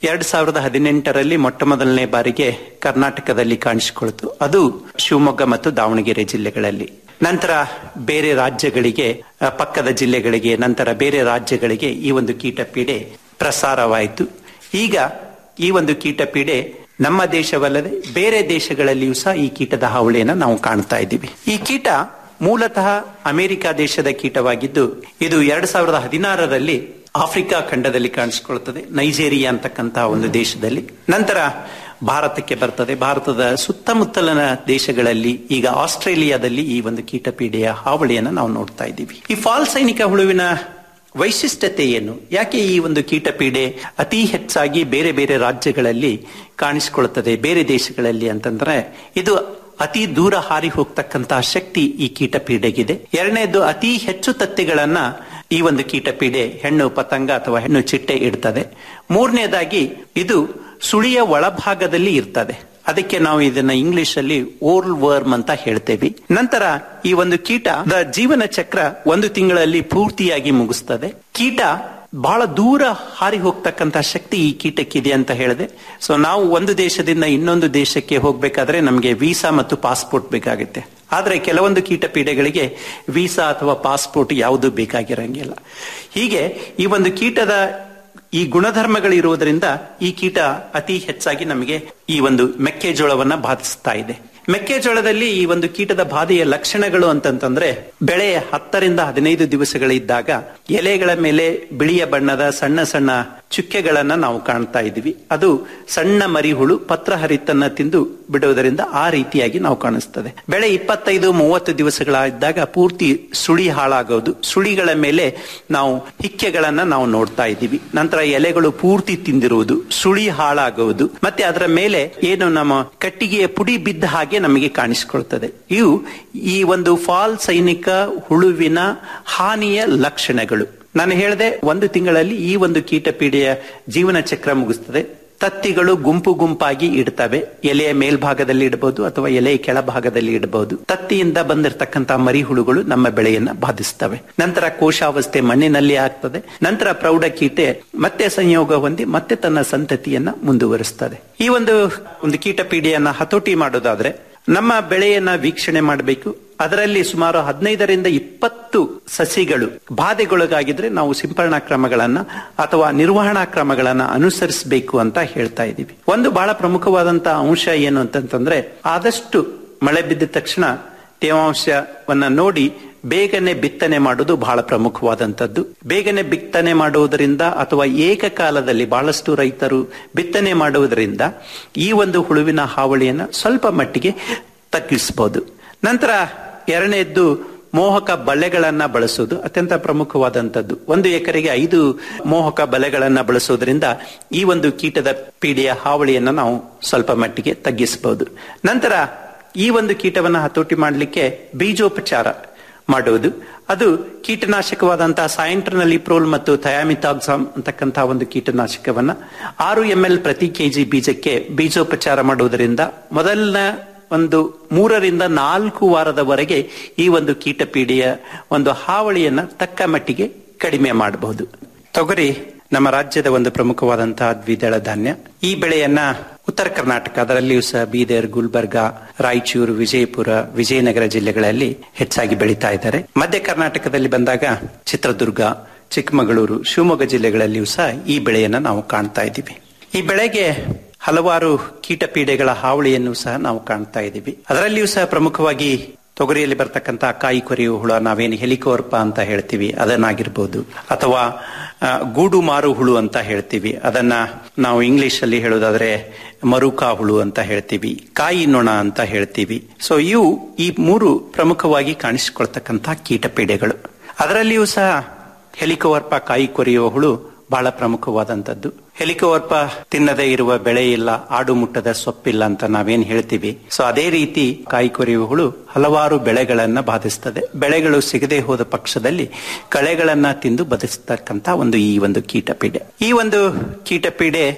ಎರಡ್ ಸಾವಿರದ ಹದಿನೆಂಟರಲ್ಲಿ ಮೊಟ್ಟ ಮೊದಲನೇ ಬಾರಿಗೆ ಕರ್ನಾಟಕದಲ್ಲಿ ಕಾಣಿಸಿಕೊಳ್ತು ಅದು ಶಿವಮೊಗ್ಗ ಮತ್ತು ದಾವಣಗೆರೆ ಜಿಲ್ಲೆಗಳಲ್ಲಿ ನಂತರ ಬೇರೆ ರಾಜ್ಯಗಳಿಗೆ ಆ, ಪಕ್ಕದ ಜಿಲ್ಲೆಗಳಿಗೆ ನಂತರ ಬೇರೆ ರಾಜ್ಯಗಳಿಗೆ ಈ ಒಂದು ಕೀಟ ಪೀಡೆ ಪ್ರಸಾರವಾಯಿತು ಈಗ ಈ ಒಂದು ಕೀಟ ಪೀಡೆ ನಮ್ಮ ದೇಶವಲ್ಲದೆ ಬೇರೆ ದೇಶಗಳಲ್ಲಿಯೂ ಸಹ ಈ ಕೀಟದ ಹಾವಳಿಯನ್ನು ನಾವು ಕಾಣ್ತಾ ಇದ್ದೀವಿ ಈ ಕೀಟ ಮೂಲತಃ ಅಮೆರಿಕ ದೇಶದ ಕೀಟವಾಗಿದ್ದು ಇದು ಎರಡ್ ಸಾವಿರದ ಹದಿನಾರರಲ್ಲಿ ಆಫ್ರಿಕಾ ಖಂಡದಲ್ಲಿ ಕಾಣಿಸಿಕೊಳ್ಳುತ್ತದೆ ನೈಜೇರಿಯಾ ಅಂತಕ್ಕಂತಹ ಒಂದು ದೇಶದಲ್ಲಿ ನಂತರ ಭಾರತಕ್ಕೆ ಬರ್ತದೆ ಭಾರತದ ಸುತ್ತಮುತ್ತಲಿನ ದೇಶಗಳಲ್ಲಿ ಈಗ ಆಸ್ಟ್ರೇಲಿಯಾದಲ್ಲಿ ಈ ಒಂದು ಕೀಟಪೀಡೆಯ ಹಾವಳಿಯನ್ನು ನಾವು ನೋಡ್ತಾ ಇದ್ದೀವಿ ಈ ಫಾಲ್ ಸೈನಿಕ ಹುಳುವಿನ ವೈಶಿಷ್ಟ್ಯತೆ ಏನು ಯಾಕೆ ಈ ಒಂದು ಕೀಟಪೀಡೆ ಅತಿ ಹೆಚ್ಚಾಗಿ ಬೇರೆ ಬೇರೆ ರಾಜ್ಯಗಳಲ್ಲಿ ಕಾಣಿಸಿಕೊಳ್ಳುತ್ತದೆ ಬೇರೆ ದೇಶಗಳಲ್ಲಿ ಅಂತಂದ್ರೆ ಇದು ಅತಿ ದೂರ ಹಾರಿ ಹೋಗ್ತಕ್ಕಂತಹ ಶಕ್ತಿ ಈ ಕೀಟಪೀಡೆಗಿದೆ ಎರಡನೇದು ಅತಿ ಹೆಚ್ಚು ತತ್ತೆಗಳನ್ನ ಈ ಒಂದು ಕೀಟಪೀಡೆ ಹೆಣ್ಣು ಪತಂಗ ಅಥವಾ ಹೆಣ್ಣು ಚಿಟ್ಟೆ ಇಡ್ತದೆ ಮೂರನೇದಾಗಿ ಇದು ಸುಳಿಯ ಒಳಭಾಗದಲ್ಲಿ ಇರ್ತದೆ ಅದಕ್ಕೆ ನಾವು ಇದನ್ನ ಇಂಗ್ಲಿಷ್ ಅಲ್ಲಿ ಓರ್ಲ್ ವರ್ಮ್ ಅಂತ ಹೇಳ್ತೇವೆ ನಂತರ ಈ ಒಂದು ಕೀಟದ ಜೀವನ ಚಕ್ರ ಒಂದು ತಿಂಗಳಲ್ಲಿ ಪೂರ್ತಿಯಾಗಿ ಮುಗಿಸ್ತದೆ ಕೀಟ ಬಹಳ ದೂರ ಹಾರಿ ಹೋಗ್ತಕ್ಕಂತ ಶಕ್ತಿ ಈ ಕೀಟಕ್ಕಿದೆ ಅಂತ ಹೇಳಿದೆ ಸೊ ನಾವು ಒಂದು ದೇಶದಿಂದ ಇನ್ನೊಂದು ದೇಶಕ್ಕೆ ಹೋಗ್ಬೇಕಾದ್ರೆ ನಮಗೆ ವೀಸಾ ಮತ್ತು ಪಾಸ್ಪೋರ್ಟ್ ಬೇಕಾಗುತ್ತೆ ಆದ್ರೆ ಕೆಲವೊಂದು ಕೀಟ ಪೀಡೆಗಳಿಗೆ ವೀಸಾ ಅಥವಾ ಪಾಸ್ಪೋರ್ಟ್ ಯಾವುದು ಬೇಕಾಗಿರಂಗಿಲ್ಲ ಹೀಗೆ ಈ ಒಂದು ಕೀಟದ ಈ ಗುಣಧರ್ಮಗಳಿರುವುದರಿಂದ ಈ ಕೀಟ ಅತಿ ಹೆಚ್ಚಾಗಿ ನಮಗೆ ಈ ಒಂದು ಮೆಕ್ಕೆಜೋಳವನ್ನ ಬಾಧಿಸ್ತಾ ಇದೆ ಮೆಕ್ಕೆಜೋಳದಲ್ಲಿ ಈ ಒಂದು ಕೀಟದ ಬಾಧೆಯ ಲಕ್ಷಣಗಳು ಅಂತಂತಂದ್ರೆ ಬೆಳೆ ಹತ್ತರಿಂದ ಹದಿನೈದು ದಿವಸಗಳಿದ್ದಾಗ ಎಲೆಗಳ ಮೇಲೆ ಬಿಳಿಯ ಬಣ್ಣದ ಸಣ್ಣ ಸಣ್ಣ ಚುಕ್ಕೆಗಳನ್ನ ನಾವು ಕಾಣ್ತಾ ಇದ್ದೀವಿ ಅದು ಸಣ್ಣ ಮರಿಹುಳು ಪತ್ರಹರಿತನ್ನ ತಿಂದು ಬಿಡುವುದರಿಂದ ಆ ರೀತಿಯಾಗಿ ನಾವು ಕಾಣಿಸ್ತದೆ ಬೆಳೆ ಇಪ್ಪತ್ತೈದು ಮೂವತ್ತು ದಿವಸಗಳಾದಾಗ ಪೂರ್ತಿ ಸುಳಿ ಹಾಳಾಗೋದು ಸುಳಿಗಳ ಮೇಲೆ ನಾವು ಹಿಕ್ಕೆಗಳನ್ನ ನಾವು ನೋಡ್ತಾ ಇದ್ದೀವಿ ನಂತರ ಎಲೆಗಳು ಪೂರ್ತಿ ತಿಂದಿರುವುದು ಸುಳಿ ಹಾಳಾಗುವುದು ಮತ್ತೆ ಅದರ ಮೇಲೆ ಏನು ನಮ್ಮ ಕಟ್ಟಿಗೆಯ ಪುಡಿ ಬಿದ್ದ ಹಾಗೆ ನಮಗೆ ಕಾಣಿಸಿಕೊಳ್ತದೆ ಇವು ಈ ಒಂದು ಫಾಲ್ ಸೈನಿಕ ಹುಳುವಿನ ಹಾನಿಯ ಲಕ್ಷಣಗಳು ನಾನು ಹೇಳಿದೆ ಒಂದು ತಿಂಗಳಲ್ಲಿ ಈ ಒಂದು ಕೀಟಪೀಡೆಯ ಜೀವನ ಚಕ್ರ ಮುಗಿಸ್ತದೆ ತತ್ತಿಗಳು ಗುಂಪು ಗುಂಪಾಗಿ ಇಡ್ತವೆ ಎಲೆಯ ಮೇಲ್ಭಾಗದಲ್ಲಿ ಇಡಬಹುದು ಅಥವಾ ಎಲೆಯ ಕೆಳಭಾಗದಲ್ಲಿ ಇಡಬಹುದು ತತ್ತಿಯಿಂದ ಬಂದಿರತಕ್ಕಂತ ಮರಿಹುಳುಗಳು ನಮ್ಮ ಬೆಳೆಯನ್ನ ಬಾಧಿಸ್ತವೆ ನಂತರ ಕೋಶಾವಸ್ಥೆ ಮಣ್ಣಿನಲ್ಲಿ ಆಗ್ತದೆ ನಂತರ ಪ್ರೌಢ ಕೀಟೆ ಮತ್ತೆ ಸಂಯೋಗ ಹೊಂದಿ ಮತ್ತೆ ತನ್ನ ಸಂತತಿಯನ್ನ ಮುಂದುವರಿಸ್ತದೆ ಈ ಒಂದು ಒಂದು ಕೀಟಪೀಡೆಯನ್ನ ಹತೋಟಿ ಮಾಡೋದಾದ್ರೆ ನಮ್ಮ ಬೆಳೆಯನ್ನ ವೀಕ್ಷಣೆ ಮಾಡಬೇಕು ಅದರಲ್ಲಿ ಸುಮಾರು ಹದಿನೈದರಿಂದ ಇಪ್ಪತ್ತು ಸಸಿಗಳು ಬಾಧೆಗೊಳಗಾಗಿದ್ರೆ ನಾವು ಸಿಂಪರಣಾ ಕ್ರಮಗಳನ್ನ ಅಥವಾ ನಿರ್ವಹಣಾ ಕ್ರಮಗಳನ್ನ ಅನುಸರಿಸಬೇಕು ಅಂತ ಹೇಳ್ತಾ ಇದ್ದೀವಿ ಒಂದು ಬಹಳ ಪ್ರಮುಖವಾದಂತಹ ಅಂಶ ಏನು ಅಂತಂತಂದ್ರೆ ಆದಷ್ಟು ಮಳೆ ಬಿದ್ದ ತಕ್ಷಣ ತೇವಾಂಶವನ್ನ ನೋಡಿ ಬೇಗನೆ ಬಿತ್ತನೆ ಮಾಡುವುದು ಬಹಳ ಪ್ರಮುಖವಾದಂತದ್ದು ಬೇಗನೆ ಬಿತ್ತನೆ ಮಾಡುವುದರಿಂದ ಅಥವಾ ಏಕಕಾಲದಲ್ಲಿ ಬಹಳಷ್ಟು ರೈತರು ಬಿತ್ತನೆ ಮಾಡುವುದರಿಂದ ಈ ಒಂದು ಹುಳುವಿನ ಹಾವಳಿಯನ್ನ ಸ್ವಲ್ಪ ಮಟ್ಟಿಗೆ ತಗ್ಗಿಸಬಹುದು ನಂತರ ಎರಡನೇದ್ದು ಮೋಹಕ ಬಲೆಗಳನ್ನ ಬಳಸುವುದು ಅತ್ಯಂತ ಪ್ರಮುಖವಾದಂತದ್ದು ಒಂದು ಎಕರೆಗೆ ಐದು ಮೋಹಕ ಬಲೆಗಳನ್ನ ಬಳಸುವುದರಿಂದ ಈ ಒಂದು ಕೀಟದ ಪೀಡೆಯ ಹಾವಳಿಯನ್ನ ನಾವು ಸ್ವಲ್ಪ ಮಟ್ಟಿಗೆ ತಗ್ಗಿಸಬಹುದು ನಂತರ ಈ ಒಂದು ಕೀಟವನ್ನ ಹತೋಟಿ ಮಾಡಲಿಕ್ಕೆ ಬೀಜೋಪಚಾರ ಮಾಡುವುದು ಅದು ಕೀಟನಾಶಕವಾದಂತಹ ಸಾಯಂಟ್ರನಲ್ಲಿ ಪ್ರೋಲ್ ಮತ್ತು ಥಯಾಮಿತಾಕ್ಸಾಮ್ ಅಂತಕ್ಕಂತಹ ಒಂದು ಕೀಟನಾಶಕವನ್ನ ಆರು ಎಂ ಎಲ್ ಪ್ರತಿ ಕೆಜಿ ಬೀಜಕ್ಕೆ ಬೀಜೋಪಚಾರ ಮಾಡುವುದರಿಂದ ಮೊದಲನ ಒಂದು ಮೂರರಿಂದ ನಾಲ್ಕು ವಾರದವರೆಗೆ ಈ ಒಂದು ಕೀಟಪೀಡೆಯ ಒಂದು ಹಾವಳಿಯನ್ನ ತಕ್ಕ ಮಟ್ಟಿಗೆ ಕಡಿಮೆ ಮಾಡಬಹುದು ತೊಗರಿ ನಮ್ಮ ರಾಜ್ಯದ ಒಂದು ಪ್ರಮುಖವಾದಂತಹ ದ್ವಿದಳ ಧಾನ್ಯ ಈ ಬೆಳೆಯನ್ನ ಉತ್ತರ ಕರ್ನಾಟಕ ಅದರಲ್ಲಿಯೂ ಸಹ ಬೀದರ್ ಗುಲ್ಬರ್ಗಾ ರಾಯಚೂರು ವಿಜಯಪುರ ವಿಜಯನಗರ ಜಿಲ್ಲೆಗಳಲ್ಲಿ ಹೆಚ್ಚಾಗಿ ಬೆಳೀತಾ ಇದ್ದಾರೆ ಮಧ್ಯ ಕರ್ನಾಟಕದಲ್ಲಿ ಬಂದಾಗ ಚಿತ್ರದುರ್ಗ ಚಿಕ್ಕಮಗಳೂರು ಶಿವಮೊಗ್ಗ ಜಿಲ್ಲೆಗಳಲ್ಲಿಯೂ ಸಹ ಈ ಬೆಳೆಯನ್ನ ನಾವು ಕಾಣ್ತಾ ಇದ್ದೀವಿ ಈ ಬೆಳೆಗೆ ಹಲವಾರು ಕೀಟಪೀಡೆಗಳ ಹಾವಳಿಯನ್ನು ಸಹ ನಾವು ಕಾಣ್ತಾ ಇದ್ದೀವಿ ಅದರಲ್ಲಿಯೂ ಸಹ ಪ್ರಮುಖವಾಗಿ ತೊಗರಿಯಲ್ಲಿ ಬರ್ತಕ್ಕಂತಹ ಕಾಯಿ ಕೊರೆಯುವ ಹುಳ ನಾವೇನು ಹೆಲಿಕೋರ್ಪ ಅಂತ ಹೇಳ್ತೀವಿ ಅದನ್ನಾಗಿರ್ಬೋದು ಅಥವಾ ಆ, ಗೂಡು ಮಾರು ಹುಳು ಅಂತ ಹೇಳ್ತೀವಿ ಅದನ್ನ ನಾವು ಇಂಗ್ಲಿಷ್ ಅಲ್ಲಿ ಹೇಳೋದಾದ್ರೆ ಮರುಕಾ ಹುಳು ಅಂತ ಹೇಳ್ತೀವಿ ಕಾಯಿ ನೊಣ ಅಂತ ಹೇಳ್ತೀವಿ ಸೊ ಇವು ಈ ಮೂರು ಪ್ರಮುಖವಾಗಿ ಕಾಣಿಸಿಕೊಳ್ತಕ್ಕಂತಹ ಕೀಟಪೀಡೆಗಳು ಅದರಲ್ಲಿಯೂ ಸಹ ಹೆಲಿಕೋವರ್ಪ ಕಾಯಿ ಕೊರೆಯುವ ಹುಳು ಬಹಳ ಪ್ರಮುಖವಾದಂತದ್ದು ಹೆಲಿಕೋವರ್ಪ ತಿನ್ನದೇ ಇರುವ ಬೆಳೆ ಇಲ್ಲ ಆಡು ಮುಟ್ಟದ ಸೊಪ್ಪಿಲ್ಲ ಅಂತ ನಾವೇನ್ ಹೇಳ್ತೀವಿ ಸೊ ಅದೇ ರೀತಿ ಕಾಯಿ ಕೊರೆಯುವ ಹುಳು ಹಲವಾರು ಬೆಳೆಗಳನ್ನ ಬಾಧಿಸ್ತದೆ ಬೆಳೆಗಳು ಸಿಗದೆ ಹೋದ ಪಕ್ಷದಲ್ಲಿ ಕಳೆಗಳನ್ನ ತಿಂದು ಬದುಸ್ತಕ್ಕಂತ ಒಂದು ಈ ಒಂದು ಕೀಟಪೀಡೆ ಈ ಒಂದು ಕೀಟಪೀಡೆ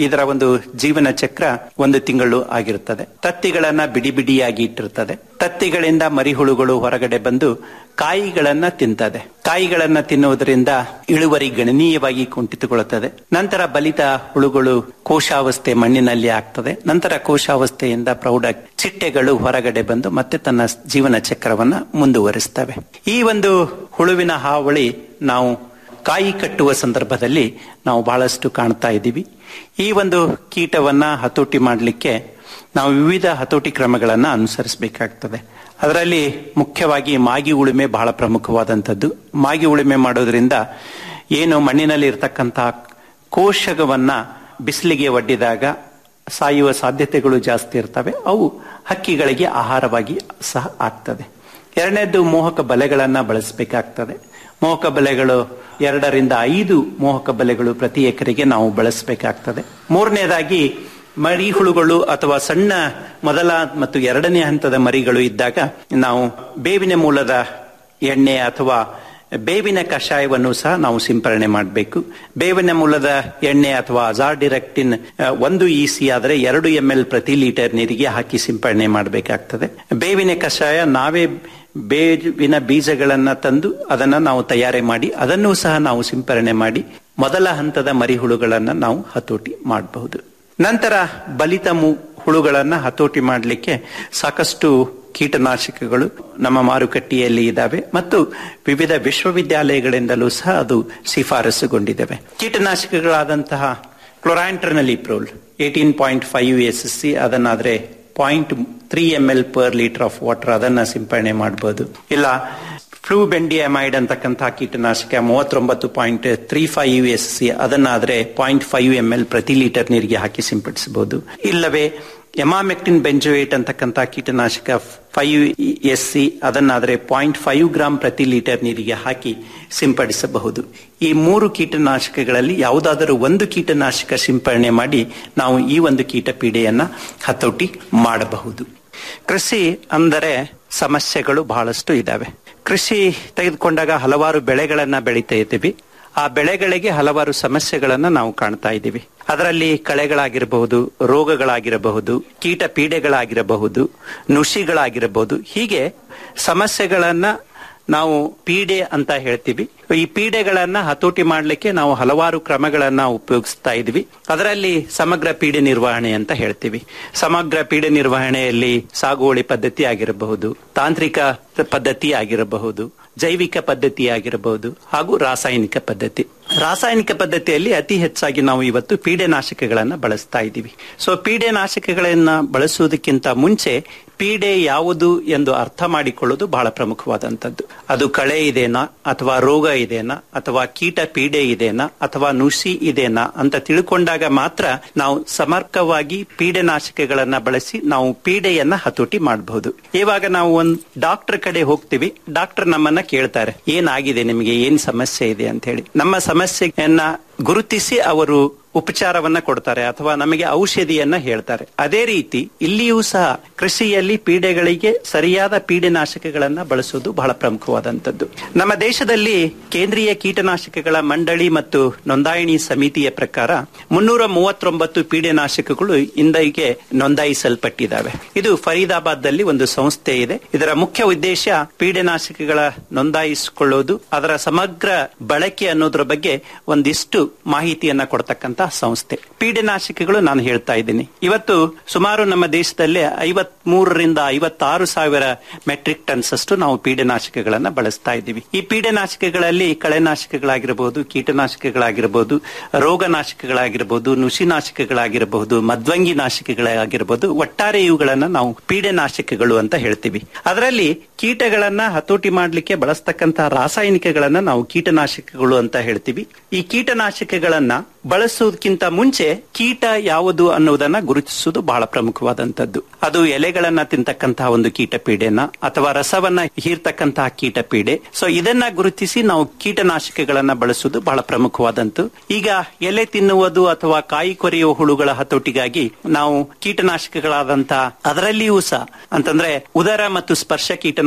ಇದರ ಒಂದು ಜೀವನ ಚಕ್ರ ಒಂದು ತಿಂಗಳು ಆಗಿರುತ್ತದೆ ತತ್ತಿಗಳನ್ನ ಬಿಡಿ ಬಿಡಿಯಾಗಿ ಇಟ್ಟಿರ್ತದೆ ತತ್ತಿಗಳಿಂದ ಮರಿಹುಳುಗಳು ಹೊರಗಡೆ ಬಂದು ಕಾಯಿಗಳನ್ನ ತಿಂತದೆ ಕಾಯಿಗಳನ್ನ ತಿನ್ನುವುದರಿಂದ ಇಳುವರಿ ಗಣನೀಯವಾಗಿ ಕುಂಠಿತಗೊಳ್ಳುತ್ತದೆ ನಂತರ ಬಲಿತ ಹುಳುಗಳು ಕೋಶಾವಸ್ಥೆ ಮಣ್ಣಿನಲ್ಲಿ ಆಗ್ತದೆ ನಂತರ ಕೋಶಾವಸ್ಥೆಯಿಂದ ಪ್ರೌಢ ಚಿಟ್ಟೆಗಳು ಹೊರಗಡೆ ಬಂದು ಮತ್ತೆ ತನ್ನ ಜೀವನ ಚಕ್ರವನ್ನ ಮುಂದುವರಿಸ್ತವೆ ಈ ಒಂದು ಹುಳುವಿನ ಹಾವಳಿ ನಾವು ಕಾಯಿ ಕಟ್ಟುವ ಸಂದರ್ಭದಲ್ಲಿ ನಾವು ಬಹಳಷ್ಟು ಕಾಣ್ತಾ ಇದ್ದೀವಿ ಈ ಒಂದು ಕೀಟವನ್ನ ಹತೋಟಿ ಮಾಡಲಿಕ್ಕೆ ನಾವು ವಿವಿಧ ಹತೋಟಿ ಕ್ರಮಗಳನ್ನ ಅನುಸರಿಸಬೇಕಾಗ್ತದೆ ಅದರಲ್ಲಿ ಮುಖ್ಯವಾಗಿ ಮಾಗಿ ಉಳುಮೆ ಬಹಳ ಪ್ರಮುಖವಾದಂಥದ್ದು ಮಾಗಿ ಉಳುಮೆ ಮಾಡೋದ್ರಿಂದ ಏನು ಮಣ್ಣಿನಲ್ಲಿ ಇರ್ತಕ್ಕಂತಹ ಕೋಶವನ್ನ ಬಿಸಿಲಿಗೆ ಒಡ್ಡಿದಾಗ ಸಾಯುವ ಸಾಧ್ಯತೆಗಳು ಜಾಸ್ತಿ ಇರ್ತವೆ ಅವು ಹಕ್ಕಿಗಳಿಗೆ ಆಹಾರವಾಗಿ ಸಹ ಆಗ್ತದೆ ಎರಡನೇದ್ದು ಮೋಹಕ ಬಲೆಗಳನ್ನ ಬಳಸಬೇಕಾಗ್ತದೆ ಮೋಹಕ ಬಲೆಗಳು ಎರಡರಿಂದ ಐದು ಮೋಹಕ ಬಲೆಗಳು ಪ್ರತಿ ಎಕರೆಗೆ ನಾವು ಬಳಸಬೇಕಾಗ್ತದೆ ಮೂರನೇದಾಗಿ ಮರಿ ಹುಳುಗಳು ಅಥವಾ ಸಣ್ಣ ಮೊದಲ ಮತ್ತು ಎರಡನೇ ಹಂತದ ಮರಿಗಳು ಇದ್ದಾಗ ನಾವು ಬೇವಿನ ಮೂಲದ ಎಣ್ಣೆ ಅಥವಾ ಬೇವಿನ ಕಷಾಯವನ್ನು ಸಹ ನಾವು ಸಿಂಪರಣೆ ಮಾಡಬೇಕು ಬೇವಿನ ಮೂಲದ ಎಣ್ಣೆ ಅಥವಾ ಅಜಾರ್ಡಿರೆಕ್ಟಿನ್ ಒಂದು ಇ ಸಿ ಆದರೆ ಎರಡು ಎಂ ಎಲ್ ಪ್ರತಿ ಲೀಟರ್ ನೀರಿಗೆ ಹಾಕಿ ಸಿಂಪರಣೆ ಮಾಡಬೇಕಾಗ್ತದೆ ಬೇವಿನ ಕಷಾಯ ನಾವೇ ಬೇವಿನ ಬೀಜಗಳನ್ನ ತಂದು ಅದನ್ನ ನಾವು ತಯಾರಿ ಮಾಡಿ ಅದನ್ನು ಸಹ ನಾವು ಸಿಂಪರಣೆ ಮಾಡಿ ಮೊದಲ ಹಂತದ ಮರಿಹುಳುಗಳನ್ನ ನಾವು ಹತೋಟಿ ಮಾಡಬಹುದು ನಂತರ ಬಲಿತ ಮು- ಹುಳುಗಳನ್ನ ಹತೋಟಿ ಮಾಡಲಿಕ್ಕೆ ಸಾಕಷ್ಟು ಕೀಟನಾಶಕಗಳು ನಮ್ಮ ಮಾರುಕಟ್ಟೆಯಲ್ಲಿ ಇದ್ದಾವೆ ಮತ್ತು ವಿವಿಧ ವಿಶ್ವವಿದ್ಯಾಲಯಗಳಿಂದಲೂ ಸಹ ಅದು ಶಿಫಾರಸುಗೊಂಡಿದ್ದಾವೆ ಕೀಟನಾಶಕಗಳಾದಂತಹ chlorantraniliprole eighteen point five S S C ಅದನ್ನಾದ್ರೆ point three M L per litre of water ಅದನ್ನ ಸಿಂಪರಣೆ ಮಾಡಬಹುದು ಇಲ್ಲ ಫ್ಲೂಬೆಂಡಿಯಮೈಡ್ ಅಂತಕ್ಕಂತಹ ಕೀಟನಾಶಕ ಮೂವತ್ತೊಂಬತ್ತು point three five S C ಅದನ್ನಾದ್ರೆ ಪಾಯಿಂಟ್ ಫೈವ್ ಎಂ ಎಲ್ ಪ್ರತಿ ಲೀಟರ್ ನೀರಿಗೆ ಹಾಕಿ ಸಿಂಪಡಿಸಬಹುದು ಇಲ್ಲವೇ ಎಮಾಮೆಕ್ಟಿನ್ ಬೆಂಜೋಯೇಟ್ ಅಂತಕ್ಕಂಥ ಕೀಟನಾಶಕ ಫೈವ್ ಎಸ್ ಸಿ ಅದನ್ನಾದ್ರೆ ಪಾಯಿಂಟ್ ಫೈವ್ ಗ್ರಾಂ ಪ್ರತಿ ಲೀಟರ್ ನೀರಿಗೆ ಹಾಕಿ ಸಿಂಪಡಿಸಬಹುದು ಈ ಮೂರು ಕೀಟನಾಶಕಗಳಲ್ಲಿ ಯಾವುದಾದರೂ ಒಂದು ಕೀಟನಾಶಕ ಸಿಂಪರಣೆ ಮಾಡಿ ನಾವು ಈ ಒಂದು ಕೀಟ ಪೀಡೆಯನ್ನ ಹತೋಟಿ ಮಾಡಬಹುದು ಕೃಷಿ ಅಂದರೆ ಸಮಸ್ಯೆಗಳು ಬಹಳಷ್ಟು ಇದ್ದಾವೆ ಕೃಷಿ ತೆಗೆದುಕೊಂಡಾಗ ಹಲವಾರು ಬೆಳೆಗಳನ್ನ ಬೆಳೀತಾ ಇದ್ದೀವಿ ಆ ಬೆಳೆಗಳಿಗೆ ಹಲವಾರು ಸಮಸ್ಯೆಗಳನ್ನ ನಾವು ಕಾಣ್ತಾ ಇದ್ದೀವಿ ಅದರಲ್ಲಿ ಕಳೆಗಳಾಗಿರಬಹುದು ರೋಗಗಳಾಗಿರಬಹುದು ಕೀಟ ಪೀಡೆಗಳಾಗಿರಬಹುದು ನುಷಿಗಳಾಗಿರಬಹುದು ಹೀಗೆ ಸಮಸ್ಯೆಗಳನ್ನ ನಾವು ಪೀಡೆ ಅಂತ ಹೇಳ್ತೀವಿ ಈ ಪೀಡೆಗಳನ್ನ ಹತೋಟಿ ಮಾಡಲಿಕ್ಕೆ ನಾವು ಹಲವಾರು ಕ್ರಮಗಳನ್ನ ಉಪಯೋಗಿಸ್ತಾ ಇದ್ವಿ ಅದರಲ್ಲಿ ಸಮಗ್ರ ಪೀಡೆ ನಿರ್ವಹಣೆ ಅಂತ ಹೇಳ್ತೀವಿ ಸಮಗ್ರ ಪೀಡೆ ನಿರ್ವಹಣೆಯಲ್ಲಿ ಸಾಗುವಳಿ ಪದ್ಧತಿ ಆಗಿರಬಹುದು ತಾಂತ್ರಿಕ ಪದ್ಧತಿ ಆಗಿರಬಹುದು ಜೈವಿಕ ಪದ್ಧತಿ ಆಗಿರಬಹುದು ಹಾಗೂ ರಾಸಾಯನಿಕ ಪದ್ಧತಿ ರಾಸಾಯನಿಕ ಪದ್ಧತಿಯಲ್ಲಿ ಅತಿ ಹೆಚ್ಚಾಗಿ ನಾವು ಇವತ್ತು ಪೀಡೆನಾಶಕಗಳನ್ನ ಬಳಸ್ತಾ ಇದ್ದೀವಿ ಸೊ ಪೀಡೆನಾಶಕಗಳನ್ನ ಬಳಸುವುದಕ್ಕಿಂತ ಮುಂಚೆ ಪೀಡೆ ಯಾವುದು ಎಂದು ಅರ್ಥ ಮಾಡಿಕೊಳ್ಳುವುದು ಬಹಳ ಪ್ರಮುಖವಾದಂತದ್ದು ಅದು ಕಳೆ ಇದೆನಾ ಅಥವಾ ರೋಗ ಇದೆನಾ ಅಥವಾ ಕೀಟ ಪೀಡೆ ಇದೆನಾ ಅಥವಾ ನುಸಿ ಇದೆನಾ ಅಂತ ತಿಳ್ಕೊಂಡಾಗ ಮಾತ್ರ ನಾವು ಸಮರ್ಕವಾಗಿ ಪೀಡೆನಾಶಕಗಳನ್ನ ಬಳಸಿ ನಾವು ಪೀಡೆಯನ್ನ ಹತೋಟಿ ಮಾಡಬಹುದು ಇವಾಗ ನಾವು ಒಂದ್ ಡಾಕ್ಟರ್ ಕಡೆ ಹೋಗ್ತೀವಿ ಡಾಕ್ಟರ್ ನಮ್ಮನ್ನ ಕೇಳ್ತಾರೆ ಏನಾಗಿದೆ ನಿಮಗೆ ಏನ್ ಸಮಸ್ಯೆ ಇದೆ ಅಂತ ಹೇಳಿ ನಮ್ಮ ಸಮಸ್ಯೆಯನ್ನ ಗುರುತಿಸಿ ಅವರು ಉಪಚಾರವನ್ನ ಕೊಡ್ತಾರೆ ಅಥವಾ ನಮಗೆ ಔಷಧಿಯನ್ನ ಹೇಳ್ತಾರೆ ಅದೇ ರೀತಿ ಇಲ್ಲಿಯೂ ಸಹ ಕೃಷಿಯಲ್ಲಿ ಪೀಡೆಗಳಿಗೆ ಸರಿಯಾದ ಪೀಡೆನಾಶಕಗಳನ್ನ ಬಳಸುವುದು ಬಹಳ ಪ್ರಮುಖವಾದಂತದ್ದು ನಮ್ಮ ದೇಶದಲ್ಲಿ ಕೇಂದ್ರೀಯ ಕೀಟನಾಶಕಗಳ ಮಂಡಳಿ ಮತ್ತು ನೋಂದಾಯಿಣಿ ಸಮಿತಿಯ ಪ್ರಕಾರ ಮುನ್ನೂರ ಮೂವತ್ತೊಂಬತ್ತು ಪೀಡೆನಾಶಕಗಳು ಇಂದಿಗೆ ನೋಂದಾಯಿಸಲ್ಪಟ್ಟಿದ್ದಾವೆ ಇದು ಫರೀದಾಬಾದ್ ದಲ್ಲಿ ಒಂದು ಸಂಸ್ಥೆ ಇದೆ ಇದರ ಮುಖ್ಯ ಉದ್ದೇಶ ಪೀಡೆನಾಶಕಗಳ ನೋಂದಾಯಿಸಿಕೊಳ್ಳುವುದು ಅದರ ಸಮಗ್ರ ಬಳಕೆ ಅನ್ನೋದ್ರ ಬಗ್ಗೆ ಒಂದಿಷ್ಟು ಮಾಹಿತಿಯನ್ನ ಕೊಡ್ತಕ್ಕಂತ ಸಂಸ್ಥೆ ಪೀಡೆನಾಶಕಗಳು ನಾನು ಹೇಳ್ತಾ ಇದ್ದೀನಿ ಇವತ್ತು ಸುಮಾರು ನಮ್ಮ ದೇಶದಲ್ಲಿ ಐವತ್ ಮೂರರಿಂದ ಐವತ್ತಾರು ಸಾವಿರ ಮೆಟ್ರಿಕ್ ಟನ್ಸ್ ಅಷ್ಟು ನಾವು ಪೀಡೆನಾಶಕಗಳನ್ನ ಬಳಸ್ತಾ ಇದ್ದೀವಿ ಈ ಪೀಡೆನಾಶಕಗಳಲ್ಲಿ ಕಳೆನಾಶಕಗಳಾಗಿರಬಹುದು ಕೀಟನಾಶಕಗಳಾಗಿರಬಹುದು ರೋಗನಾಶಕಗಳಾಗಿರಬಹುದು ನುಸಿನಾಶಕಗಳಾಗಿರಬಹುದು ಮದ್ವಂಗಿ ನಾಶಕಗಳಾಗಿರಬಹುದು ಒಟ್ಟಾರೆ ಇವುಗಳನ್ನ ನಾವು ಪೀಡೆನಾಶಕಗಳು ಅಂತ ಹೇಳ್ತೀವಿ ಅದರಲ್ಲಿ ಕೀಟಗಳನ್ನ ಹತೋಟಿ ಮಾಡಲಿಕ್ಕೆ ಬಳಸ್ತಕ್ಕಂತಹ ರಾಸಾಯನಿಕಗಳನ್ನ ನಾವು ಕೀಟನಾಶಕಗಳು ಅಂತ ಹೇಳ್ತೀವಿ ಈ ಕೀಟನಾಶಕಗಳನ್ನ ಬಳಸುವುದಕ್ಕಿಂತ ಮುಂಚೆ ಕೀಟ ಯಾವುದು ಅನ್ನೋದನ್ನ ಗುರುತಿಸುವುದು ಬಹಳ ಪ್ರಮುಖವಾದಂತದ್ದು ಅದು ಎಲೆಗಳನ್ನ ತಿಂತಕ್ಕಂತಹ ಒಂದು ಕೀಟ ಪೀಡೆನ ಅಥವಾ ರಸವನ್ನ ಹೀರ್ತಕ್ಕಂತಹ ಕೀಟ ಪೀಡೆ ಸೊ ಇದನ್ನ ಗುರುತಿಸಿ ನಾವು ಕೀಟನಾಶಕಗಳನ್ನ ಬಳಸುವುದು ಬಹಳ ಪ್ರಮುಖವಾದಂತು ಈಗ ಎಲೆ ತಿನ್ನುವುದು ಅಥವಾ ಕಾಯಿ ಕೊರೆಯುವ ಹುಳುಗಳ ಹತೋಟಿಗಾಗಿ ನಾವು ಕೀಟನಾಶಕಗಳಾದಂತಹ ಅದರಲ್ಲಿಯೂ ಸಹ ಅಂತಂದ್ರೆ ಉದರ ಮತ್ತು ಸ್ಪರ್ಶ ಕೀಟನಾಶಕ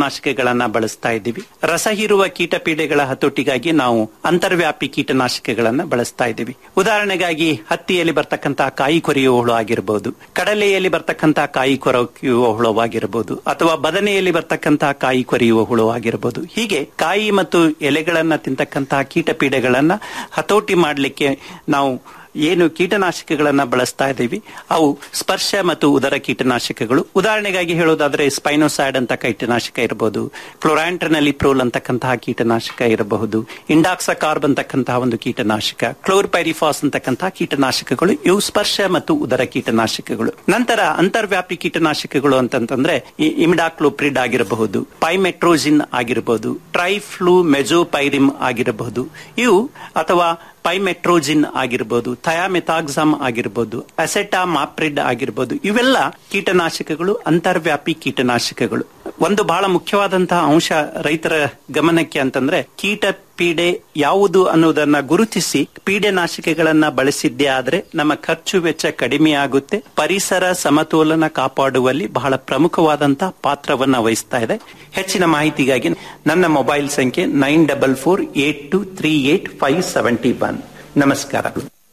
ಕೀಟನಾಶಕಗಳನ್ನ ಬಳಸ್ತಾ ಇದ್ದೀವಿ ರಸ ಹೀರುವ ಕೀಟ ಪೀಡೆಗಳ ಹತೋಟಿಗಾಗಿ ನಾವು ಅಂತರ್ವ್ಯಾಪಿ ಕೀಟನಾಶಕಗಳನ್ನ ಬಳಸ್ತಾ ಇದ್ದೀವಿ ಉದಾಹರಣೆಗಾಗಿ ಹತ್ತಿಯಲ್ಲಿ ಬರ್ತಕ್ಕಂತಹ ಕಾಯಿ ಕೊರೆಯುವ ಹುಳು ಆಗಿರಬಹುದು ಕಡಲೆಯಲ್ಲಿ ಬರ್ತಕ್ಕಂತಹ ಕಾಯಿ ಕೊರೆಯುವ ಹುಳು ಆಗಿರಬಹುದು ಅಥವಾ ಬದನೆಯಲ್ಲಿ ಬರ್ತಕ್ಕಂತಹ ಕಾಯಿ ಕೊರೆಯುವ ಹುಳು ಆಗಿರಬಹುದು ಹೀಗೆ ಕಾಯಿ ಮತ್ತು ಎಲೆಗಳನ್ನ ತಿಂತಕ್ಕಂತಹ ಕೀಟ ಪೀಡೆಗಳನ್ನ ಹತೋಟಿ ಮಾಡಲಿಕ್ಕೆ ನಾವು ಏನು ಕೀಟನಾಶಕಗಳನ್ನ ಬಳಸ್ತಾ ಇದ್ದೀವಿ ಅವು ಸ್ಪರ್ಶ ಮತ್ತು ಉದರ ಕೀಟನಾಶಕಗಳು ಉದಾಹರಣೆಗಾಗಿ ಹೇಳೋದಾದ್ರೆ ಸ್ಪೈನೋಸೈಡ್ ಅಂತ ಕೀಟನಾಶಕ ಇರಬಹುದು ಕ್ಲೋರಾಂಟ್ರನಲ್ಲಿ ಪ್ರೋಲ್ ಅಂತಕ್ಕಂತಹ ಕೀಟನಾಶಕ ಇರಬಹುದು ಇಂಡಾಕ್ಸಕಾರ್ಬ್ ಅಂತಕ್ಕಂತಹ ಒಂದು ಕೀಟನಾಶಕ ಕ್ಲೋರ್ಪೈರಿಫಾಸ್ ಅಂತಕ್ಕಂತಹ ಕೀಟನಾಶಕಗಳು ಇವು ಸ್ಪರ್ಶ ಮತ್ತು ಉದರ ಕೀಟನಾಶಕಗಳು ನಂತರ ಅಂತರ್ವ್ಯಾಪಿ ಕೀಟನಾಶಕಗಳು ಅಂತಂತಂದ್ರೆ ಇಮಿಡಾಕ್ಲೋಪ್ರಿಡ್ ಆಗಿರಬಹುದು ಪೈಮೆಟ್ರೋಜಿನ್ ಆಗಿರಬಹುದು ಟ್ರೈಫ್ಲೂ ಮೆಜೋಪೈರಿಮ್ ಆಗಿರಬಹುದು ಇವು ಅಥವಾ ಪೈಮೆಟ್ರೋಜಿನ್ ಆಗಿರ್ಬೋದು ಥಯಾಮೆಥಾಕ್ಸಮ್ ಆಗಿರ್ಬೋದು ಅಸೆಟಾ ಮಾಪ್ರಿಡ್ ಆಗಿರ್ಬೋದು ಇವೆಲ್ಲ ಕೀಟನಾಶಕಗಳು ಅಂತರ್ವ್ಯಾಪಿ ಕೀಟನಾಶಕಗಳು ಒಂದು ಬಹಳ ಮುಖ್ಯವಾದಂತಹ ಅಂಶ ರೈತರ ಗಮನಕ್ಕೆ ಅಂತಂದ್ರೆ ಕೀಟ ಪೀಡೆ ಯಾವುದು ಅನ್ನೋದನ್ನ ಗುರುತಿಸಿ ಪೀಡೆನಾಶಕಗಳನ್ನ ಬಳಸಿದ್ದೇ ಆದ್ರೆ ನಮ್ಮ ಖರ್ಚು ವೆಚ್ಚ ಕಡಿಮೆಯಾಗುತ್ತೆ ಪರಿಸರ ಸಮತೋಲನ ಕಾಪಾಡುವಲ್ಲಿ ಬಹಳ ಪ್ರಮುಖವಾದಂತಹ ಪಾತ್ರವನ್ನ ವಹಿಸ್ತಾ ಇದೆ ಹೆಚ್ಚಿನ ಮಾಹಿತಿಗಾಗಿ ನನ್ನ ಮೊಬೈಲ್ ಸಂಖ್ಯೆ nine double four eight two three eight five seventy one ನಮಸ್ಕಾರ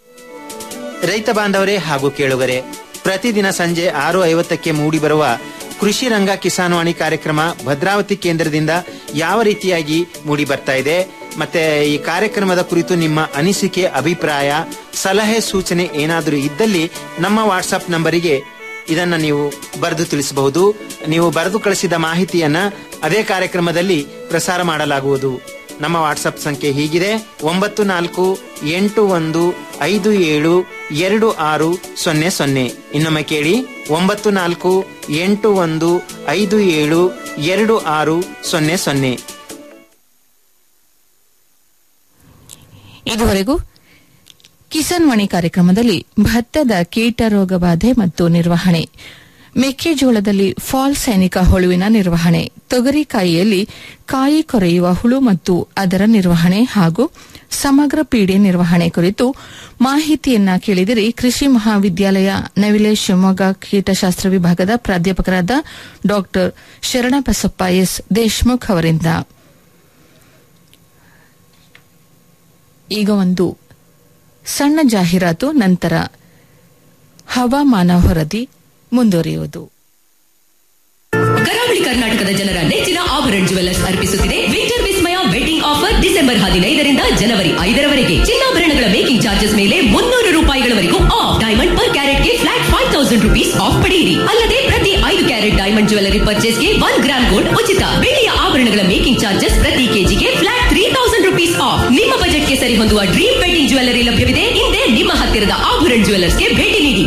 ರೈತ ಬಾಂಧವರೇ ಹಾಗೂ ಕೇಳುಗರೆ ಪ್ರತಿದಿನ ಸಂಜೆ ಆರು ಐವತ್ತಕ್ಕೆ ಮೂಡಿಬರುವ ಕೃಷಿ ರಂಗ ಕಿಸಾನ್ವಾಣಿ ಕಾರ್ಯಕ್ರಮ ಭದ್ರಾವತಿ ಕೇಂದ್ರದಿಂದ ಯಾವ ರೀತಿಯಾಗಿ ಮೂಡಿ ಬರ್ತಾ ಇದೆ ಮತ್ತೆ ಈ ಕಾರ್ಯಕ್ರಮದ ಕುರಿತು ನಿಮ್ಮ ಅನಿಸಿಕೆ ಅಭಿಪ್ರಾಯ ಸಲಹೆ ಸೂಚನೆ ಏನಾದರೂ ಇದ್ದಲ್ಲಿ ನಮ್ಮ ವಾಟ್ಸಪ್ ನಂಬರಿಗೆ ಇದನ್ನ ನೀವು ಬರೆದು ತಿಳಿಸಬಹುದು ನೀವು ಬರೆದು ಕಳಿಸಿದ ಮಾಹಿತಿಯನ್ನ ಅದೇ ಕಾರ್ಯಕ್ರಮದಲ್ಲಿ ಪ್ರಸಾರ ಮಾಡಲಾಗುವುದು ನಮ್ಮ ವಾಟ್ಸಪ್ ಸಂಖ್ಯೆ ಹೀಗಿದೆ ಒಂಬತ್ತು ನಾಲ್ಕು ಎಂಟು ಒಂದು ಐದು ಏಳು ಎರಡು ಆರು ಸೊನ್ನೆ ಸೊನ್ನೆ ಇನ್ನೊಮ್ಮೆ ಕೇಳಿ ಒಂಬತ್ತು ನಾಲ್ಕು ಎಂಟು ಒಂದು ಐದು ಏಳು ಎರಡು ಆರು ಸೊನ್ನೆ ಸೊನ್ನೆ ಇದುವರೆಗೂ ಕಿಸಾನ್ ವಾಣಿ ಕಾರ್ಯಕ್ರಮದಲ್ಲಿ ಭತ್ತದ ಕೀಟ ರೋಗ ಬಾಧೆ ಮತ್ತು ನಿರ್ವಹಣೆ ಮೆಕ್ಕೆಜೋಳದಲ್ಲಿ ಫಾಲ್ ಸೈನಿಕ ಹುಳುವಿನ ನಿರ್ವಹಣೆ ತೊಗರಿಕಾಯಿಯಲ್ಲಿ ಕಾಯಿ ಕೊರೆಯುವ ಹುಳು ಮತ್ತು ಅದರ ನಿರ್ವಹಣೆ ಹಾಗೂ ಸಮಗ್ರ ಪೀಡೆ ನಿರ್ವಹಣೆ ಕುರಿತು ಮಾಹಿತಿಯನ್ನ ಕೇಳಿದಿರಿ ಕೃಷಿ ಮಹಾವಿದ್ಯಾಲಯ ನವಿಲೆ ಶಿವಮೊಗ್ಗ ಕೀಟಶಾಸ್ತ್ರ ವಿಭಾಗದ ಪ್ರಾಧ್ಯಾಪಕರಾದ ಡಾ ಶರಣಬಸಪ್ಪ ಎಸ್ ದೇಶ್ಮುಖ್ ಅವರಿಂದ ಈಗ ಒಂದು ಸಣ್ಣ ಜಾಹೀರಾತು ನಂತರ ಹವಾಮಾನ ವರದಿ ಮುಂದುವರಿಯುವುದು ಕರಾವಳಿ ಕರ್ನಾಟಕದ ಜನರ ನೆಚ್ಚಿನ ಆಭರಣ ಜುವೆಲ್ಲರ್ಸ್ ಅರ್ಪಿಸುತ್ತಿದೆ ವಿಂಟರ್ ವಿಸ್ಮಯ ವೆಡ್ಡಿಂಗ್ ಆಫರ್ ಡಿಸೆಂಬರ್ ಹದಿನೈದರಿಂದ ಜನವರಿ ಐದರವರೆಗೆ ಚಿನ್ನಾಭರಣಗಳ ಮೇಕಿಂಗ್ ಚಾರ್ಜಸ್ ಮೇಲೆ ಮುನ್ನೂರು ರೂಪಾಯಿಗಳವರೆಗೂ ಆಫ್ ಡೈಮಂಡ್ ಪರ್ ಕ್ಯಾರೆಟ್ಗೆ flat five thousand rupees off ಪಡೆಯಿರಿ ಅಲ್ಲದೆ ಪ್ರತಿ ಐದು ಕ್ಯಾರೆಟ್ ಡೈಮಂಡ್ ಜ್ಯುವೆಲರಿ ಪರ್ಚೇಸ್ಗೆ ಒನ್ ಗ್ರಾಮ್ ಗೋಲ್ಡ್ ಉಚಿತ ಬೆಳ್ಳಿಯ ಆಭರಣಗಳ ಮೇಕಿಂಗ್ ಚಾರ್ಜಸ್ ಪ್ರತಿ ಕೆಜಿಗೆ flat three thousand rupees off ನಿಮ್ಮ ಬಜೆಟ್ಗೆ ಸರಿ ಹೊಂದುವ ಡ್ರೀಮ್ ವೆಡ್ಡಿಂಗ್ ಜ್ಯುವೆಲರಿ ಲಭ್ಯವಿದೆ ಹಿಂದೆ ನಿಮ್ಮ ಹತ್ತಿರದ ಆಭರಣ ಜ್ಯುವೆಲರ್ಸ್ಗೆ ಭೇಟಿ ನೀಡಿ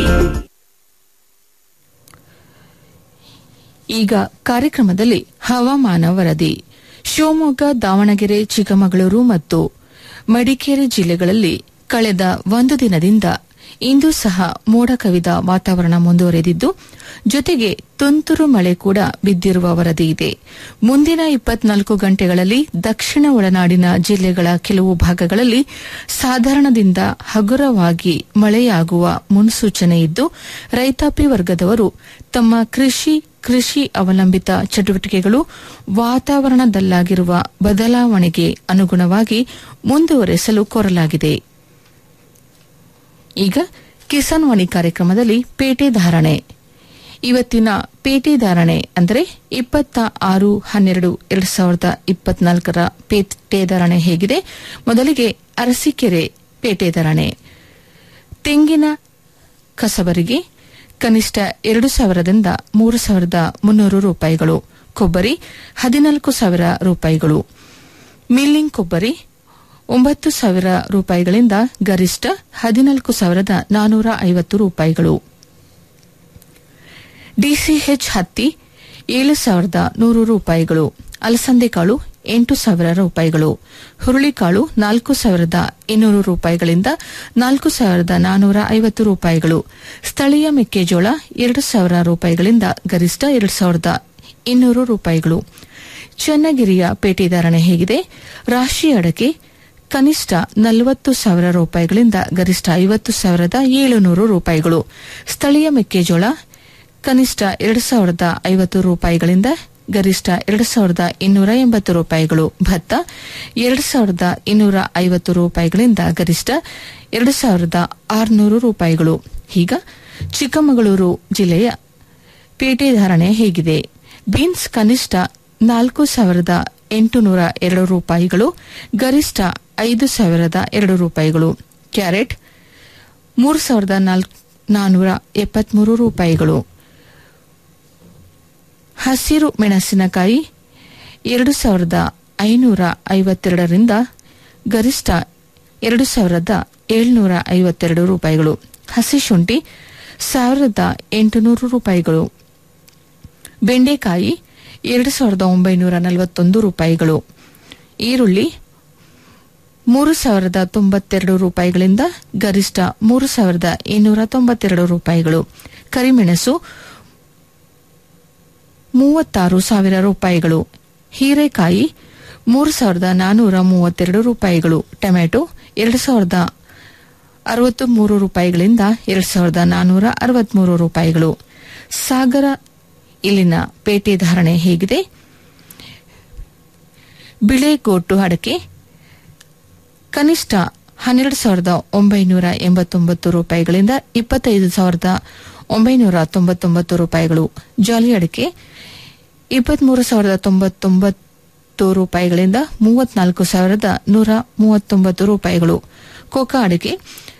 ಈಗ ಕಾರ್ಯಕ್ರಮದಲ್ಲಿ ಹವಾಮಾನ ವರದಿ ಶಿವಮೊಗ್ಗ ದಾವಣಗೆರೆ ಚಿಕ್ಕಮಗಳೂರು ಮತ್ತು ಮಡಿಕೇರಿ ಜಿಲ್ಲೆಗಳಲ್ಲಿ ಕಳೆದ ಒಂದು ದಿನದಿಂದ ಇಂದು ಸಹ ಮೋಡ ಕವಿದ ವಾತಾವರಣ ಮುಂದುವರೆದಿದ್ದು ಜೊತೆಗೆ ತುಂತುರು ಮಳೆ ಕೂಡ ಬಿದ್ದಿರುವ ವರದಿ ಇದೆ ಮುಂದಿನ ಇಪ್ಪತ್ನಾಲ್ಕು ಗಂಟೆಗಳಲ್ಲಿ ದಕ್ಷಿಣ ಒಳನಾಡಿನ ಜಿಲ್ಲೆಗಳ ಕೆಲವು ಭಾಗಗಳಲ್ಲಿ ಸಾಧಾರಣದಿಂದ ಹಗುರವಾಗಿ ಮಳೆಯಾಗುವ ಮುನ್ಸೂಚನೆ ಇದ್ದು ರೈತಾಪಿ ವರ್ಗದವರು ತಮ್ಮ ಕೃಷಿ ಕೃಷಿ ಅವಲಂಬಿತ ಚಟುವಟಿಕೆಗಳು ವಾತಾವರಣದಲ್ಲಾಗಿರುವ ಬದಲಾವಣೆಗೆ ಅನುಗುಣವಾಗಿ ಮುಂದುವರೆಸಲು ಕೋರಲಾಗಿದೆ ಈಗ ಕಿಸಾನ್ ವಾಣಿ ಕಾರ್ಯಕ್ರಮದಲ್ಲಿ ಪೇಟೆ ಧಾರಣೆ ಇವತ್ತಿನ ಪೇಟೆ ಧಾರಣೆ ಅಂದರೆ ಇಪ್ಪತ್ತ ಆರು ಹನ್ನೆರಡು ಎರಡ್ ಸಾವಿರದ ಇಪ್ಪತ್ನಾಲ್ಕರ ಪೇಟೆ ಧಾರಣೆ ಹೇಗಿದೆ ಮೊದಲಿಗೆ ಅರಸೀಕೆರೆ ಪೇಟೆ ಧಾರಣೆ ತೆಂಗಿನ ಕಸಬರಿಗೆ ಕನಿಷ್ಠ ಎರಡು ಸಾವಿರದಿಂದ ಮೂರು ಸಾವಿರದ ಮುನ್ನೂರು ರೂಪಾಯಿಗಳು ಕೊಬ್ಬರಿ ಹದಿನಾಲ್ಕು ಸಾವಿರ ರೂಪಾಯಿಗಳು ಮಿಲ್ಲಿಂಗ್ ಕೊಬ್ಬರಿ ಒಂಬತ್ತು ಸಾವಿರ ರೂಪಾಯಿಗಳಿಂದ ಗರಿಷ್ಠ ಹದಿನಾಲ್ಕು ಸಾವಿರದ ನಾನೂರ ಐವತ್ತು ರೂಪಾಯಿಗಳು ಡಿಸಿಎಚ್ ಹತ್ತಿ ಏಳು ಸಾವಿರದ ನೂರು ರೂಪಾಯಿಗಳು ಅಲಸಂದೆ ಕಾಳು ಎಂಟು ಸಾವಿರ ರೂಪಾಯಿಗಳು ಹುರುಳಿಕಾಳು ನಾಲ್ಕು ಸಾವಿರದ ಇನ್ನೂರು ರೂಪಾಯಿಗಳಿಂದ ನಾಲ್ಕು ಸಾವಿರದ ನಾನೂರ ಐವತ್ತು ರೂಪಾಯಿಗಳು ಸ್ಥಳೀಯ ಮೆಕ್ಕೆಜೋಳ ಎರಡು ಸಾವಿರ ರೂಪಾಯಿಗಳಿಂದ ಗರಿಷ್ಠ ಎರಡು ಸಾವಿರದ ಇನ್ನೂರು ರೂಪಾಯಿಗಳು ಚನ್ನಗಿರಿಯ ಪೇಟೆ ಧಾರಣೆ ಹೇಗಿದೆ ರಾಶಿ ಅಡಕೆ ಕನಿಷ್ಠ ನಲವತ್ತು ಸಾವಿರ ರೂಪಾಯಿಗಳಿಂದ ಗರಿಷ್ಠ ಐವತ್ತು ಸಾವಿರದ ಏಳುನೂರು ರೂಪಾಯಿಗಳು ಸ್ಥಳೀಯ ಮೆಕ್ಕೆಜೋಳ ಕನಿಷ್ಠ ಎರಡು ಸಾವಿರದ ಐವತ್ತು ರೂಪಾಯಿಗಳಿಂದ ಗರಿಷ್ಠ ಎರಡು ಸಾವಿರದ ಇನ್ನೂರ ಎಂಬತ್ತು ರೂಪಾಯಿಗಳು ಭತ್ತ ಎರಡು ಸಾವಿರದ ಇನ್ನೂರ ಐವತ್ತು ರೂಪಾಯಿಗಳಿಂದ ಗರಿಷ್ಠ ಎರಡು ಸಾವಿರದ ಆರುನೂರು ರೂಪಾಯಿಗಳು ಈಗ ಚಿಕ್ಕಮಗಳೂರು ಜಿಲ್ಲೆಯ ಪೇಟೆ ಧಾರಣೆ ಹೇಗಿದೆ ಬೀನ್ಸ್ ಕನಿಷ್ಠ ನಾಲ್ಕು ಸಾವಿರದ ಎಂಟುನೂರ ಎರಡು ರೂಪಾಯಿಗಳು ಗರಿಷ್ಠ ಐದು ಸಾವಿರದ ಎರಡು ರೂಪಾಯಿಗಳು ಕ್ಯಾರೆಟ್ ಮೂರು ಸಾವಿರದ ನಾನ್ನೂರ ಎಪ್ಪತ್ಮೂರು ರೂಪಾಯಿಗಳು ಹಸಿರು ಮೆಣಸಿನಕಾಯಿ ಎರಡು ಸಾವಿರದ ಐನೂರ ಐವತ್ತೆರಡರಿಂದ ಗರಿಷ್ಠ ಎರಡು ಸಾವಿರದ ಏಳ್ನೂರ ಐವತ್ತೆರಡು ರೂಪಾಯಿಗಳು ಹಸಿ ಶುಂಠಿ ಸಾವಿರದ ಎಂಟುನೂರು ರೂಪಾಯಿಗಳು ಬೆಂಡೆಕಾಯಿ ಎರಡು ಸಾವಿರದ ಒಂಬೈನೂರ ನಲವತ್ತೊಂದು ರೂಪಾಯಿಗಳು ಈರುಳ್ಳಿ ಮೂರು ಸಾವಿರದ ತೊಂಬತ್ತೆರಡು ರೂಪಾಯಿಗಳಿಂದ ಗರಿಷ್ಠ ಮೂರು ಸಾವಿರದ ಇನ್ನೂರ ತೊಂಬತ್ತೆರಡು ರೂಪಾಯಿಗಳು ಕರಿಮೆಣಸು ಮೂವತ್ತಾರು ಸಾವಿರ ರೂಪಾಯಿಗಳು ಹೀರೆಕಾಯಿ ಮೂರು ಸಾವಿರದ ನಾನ್ನೂರ ಮೂವತ್ತೆರಡು ರೂಪಾಯಿಗಳು ಟೊಮೆಟೊ ಎರಡು ಸಾವಿರದ ಅರವತ್ತು ಮೂರು ರೂಪಾಯಿಗಳಿಂದ ಎರಡು ಸಾವಿರದ ನಾನ್ನೂರ ಅರವತ್ಮೂರು ರೂಪಾಯಿಗಳು ಸಾಗರ ಇಲ್ಲಿನ ಪೇಟೆ ಧಾರಣೆ ಹೇಗಿದೆ ಬಿಳೆಗೋಟು ಅಡಕೆ ಕನಿಷ್ಠ ಹನ್ನೆರಡು ಸಾವಿರದ ಒಂಬೈನೂರ ಎಂಬತ್ತೊಂಬತ್ತು ರೂಪಾಯಿಗಳಿಂದ ಇಪ್ಪತ್ತೈದು ಸಾವಿರದ ಒಂಬೈನೂರ ತೊಂಬತ್ತೊಂಬತ್ತು ರೂಪಾಯಿಗಳು ಜಾಲಿ ಅಡಿಕೆ ಇಪ್ಪತ್ಮೂರು ಸಾವಿರದ ತೊಂಬತ್ತೊಂಬತ್ತು ರೂಪಾಯಿಗಳಿಂದ ಮೂವತ್ನಾಲ್ಕು ಸಾವಿರದ ನೂರ ಮೂವತ್ತೊಂಬತ್ತು ರೂಪಾಯಿಗಳು ಕೋಕಾ ಅಡಿಕೆ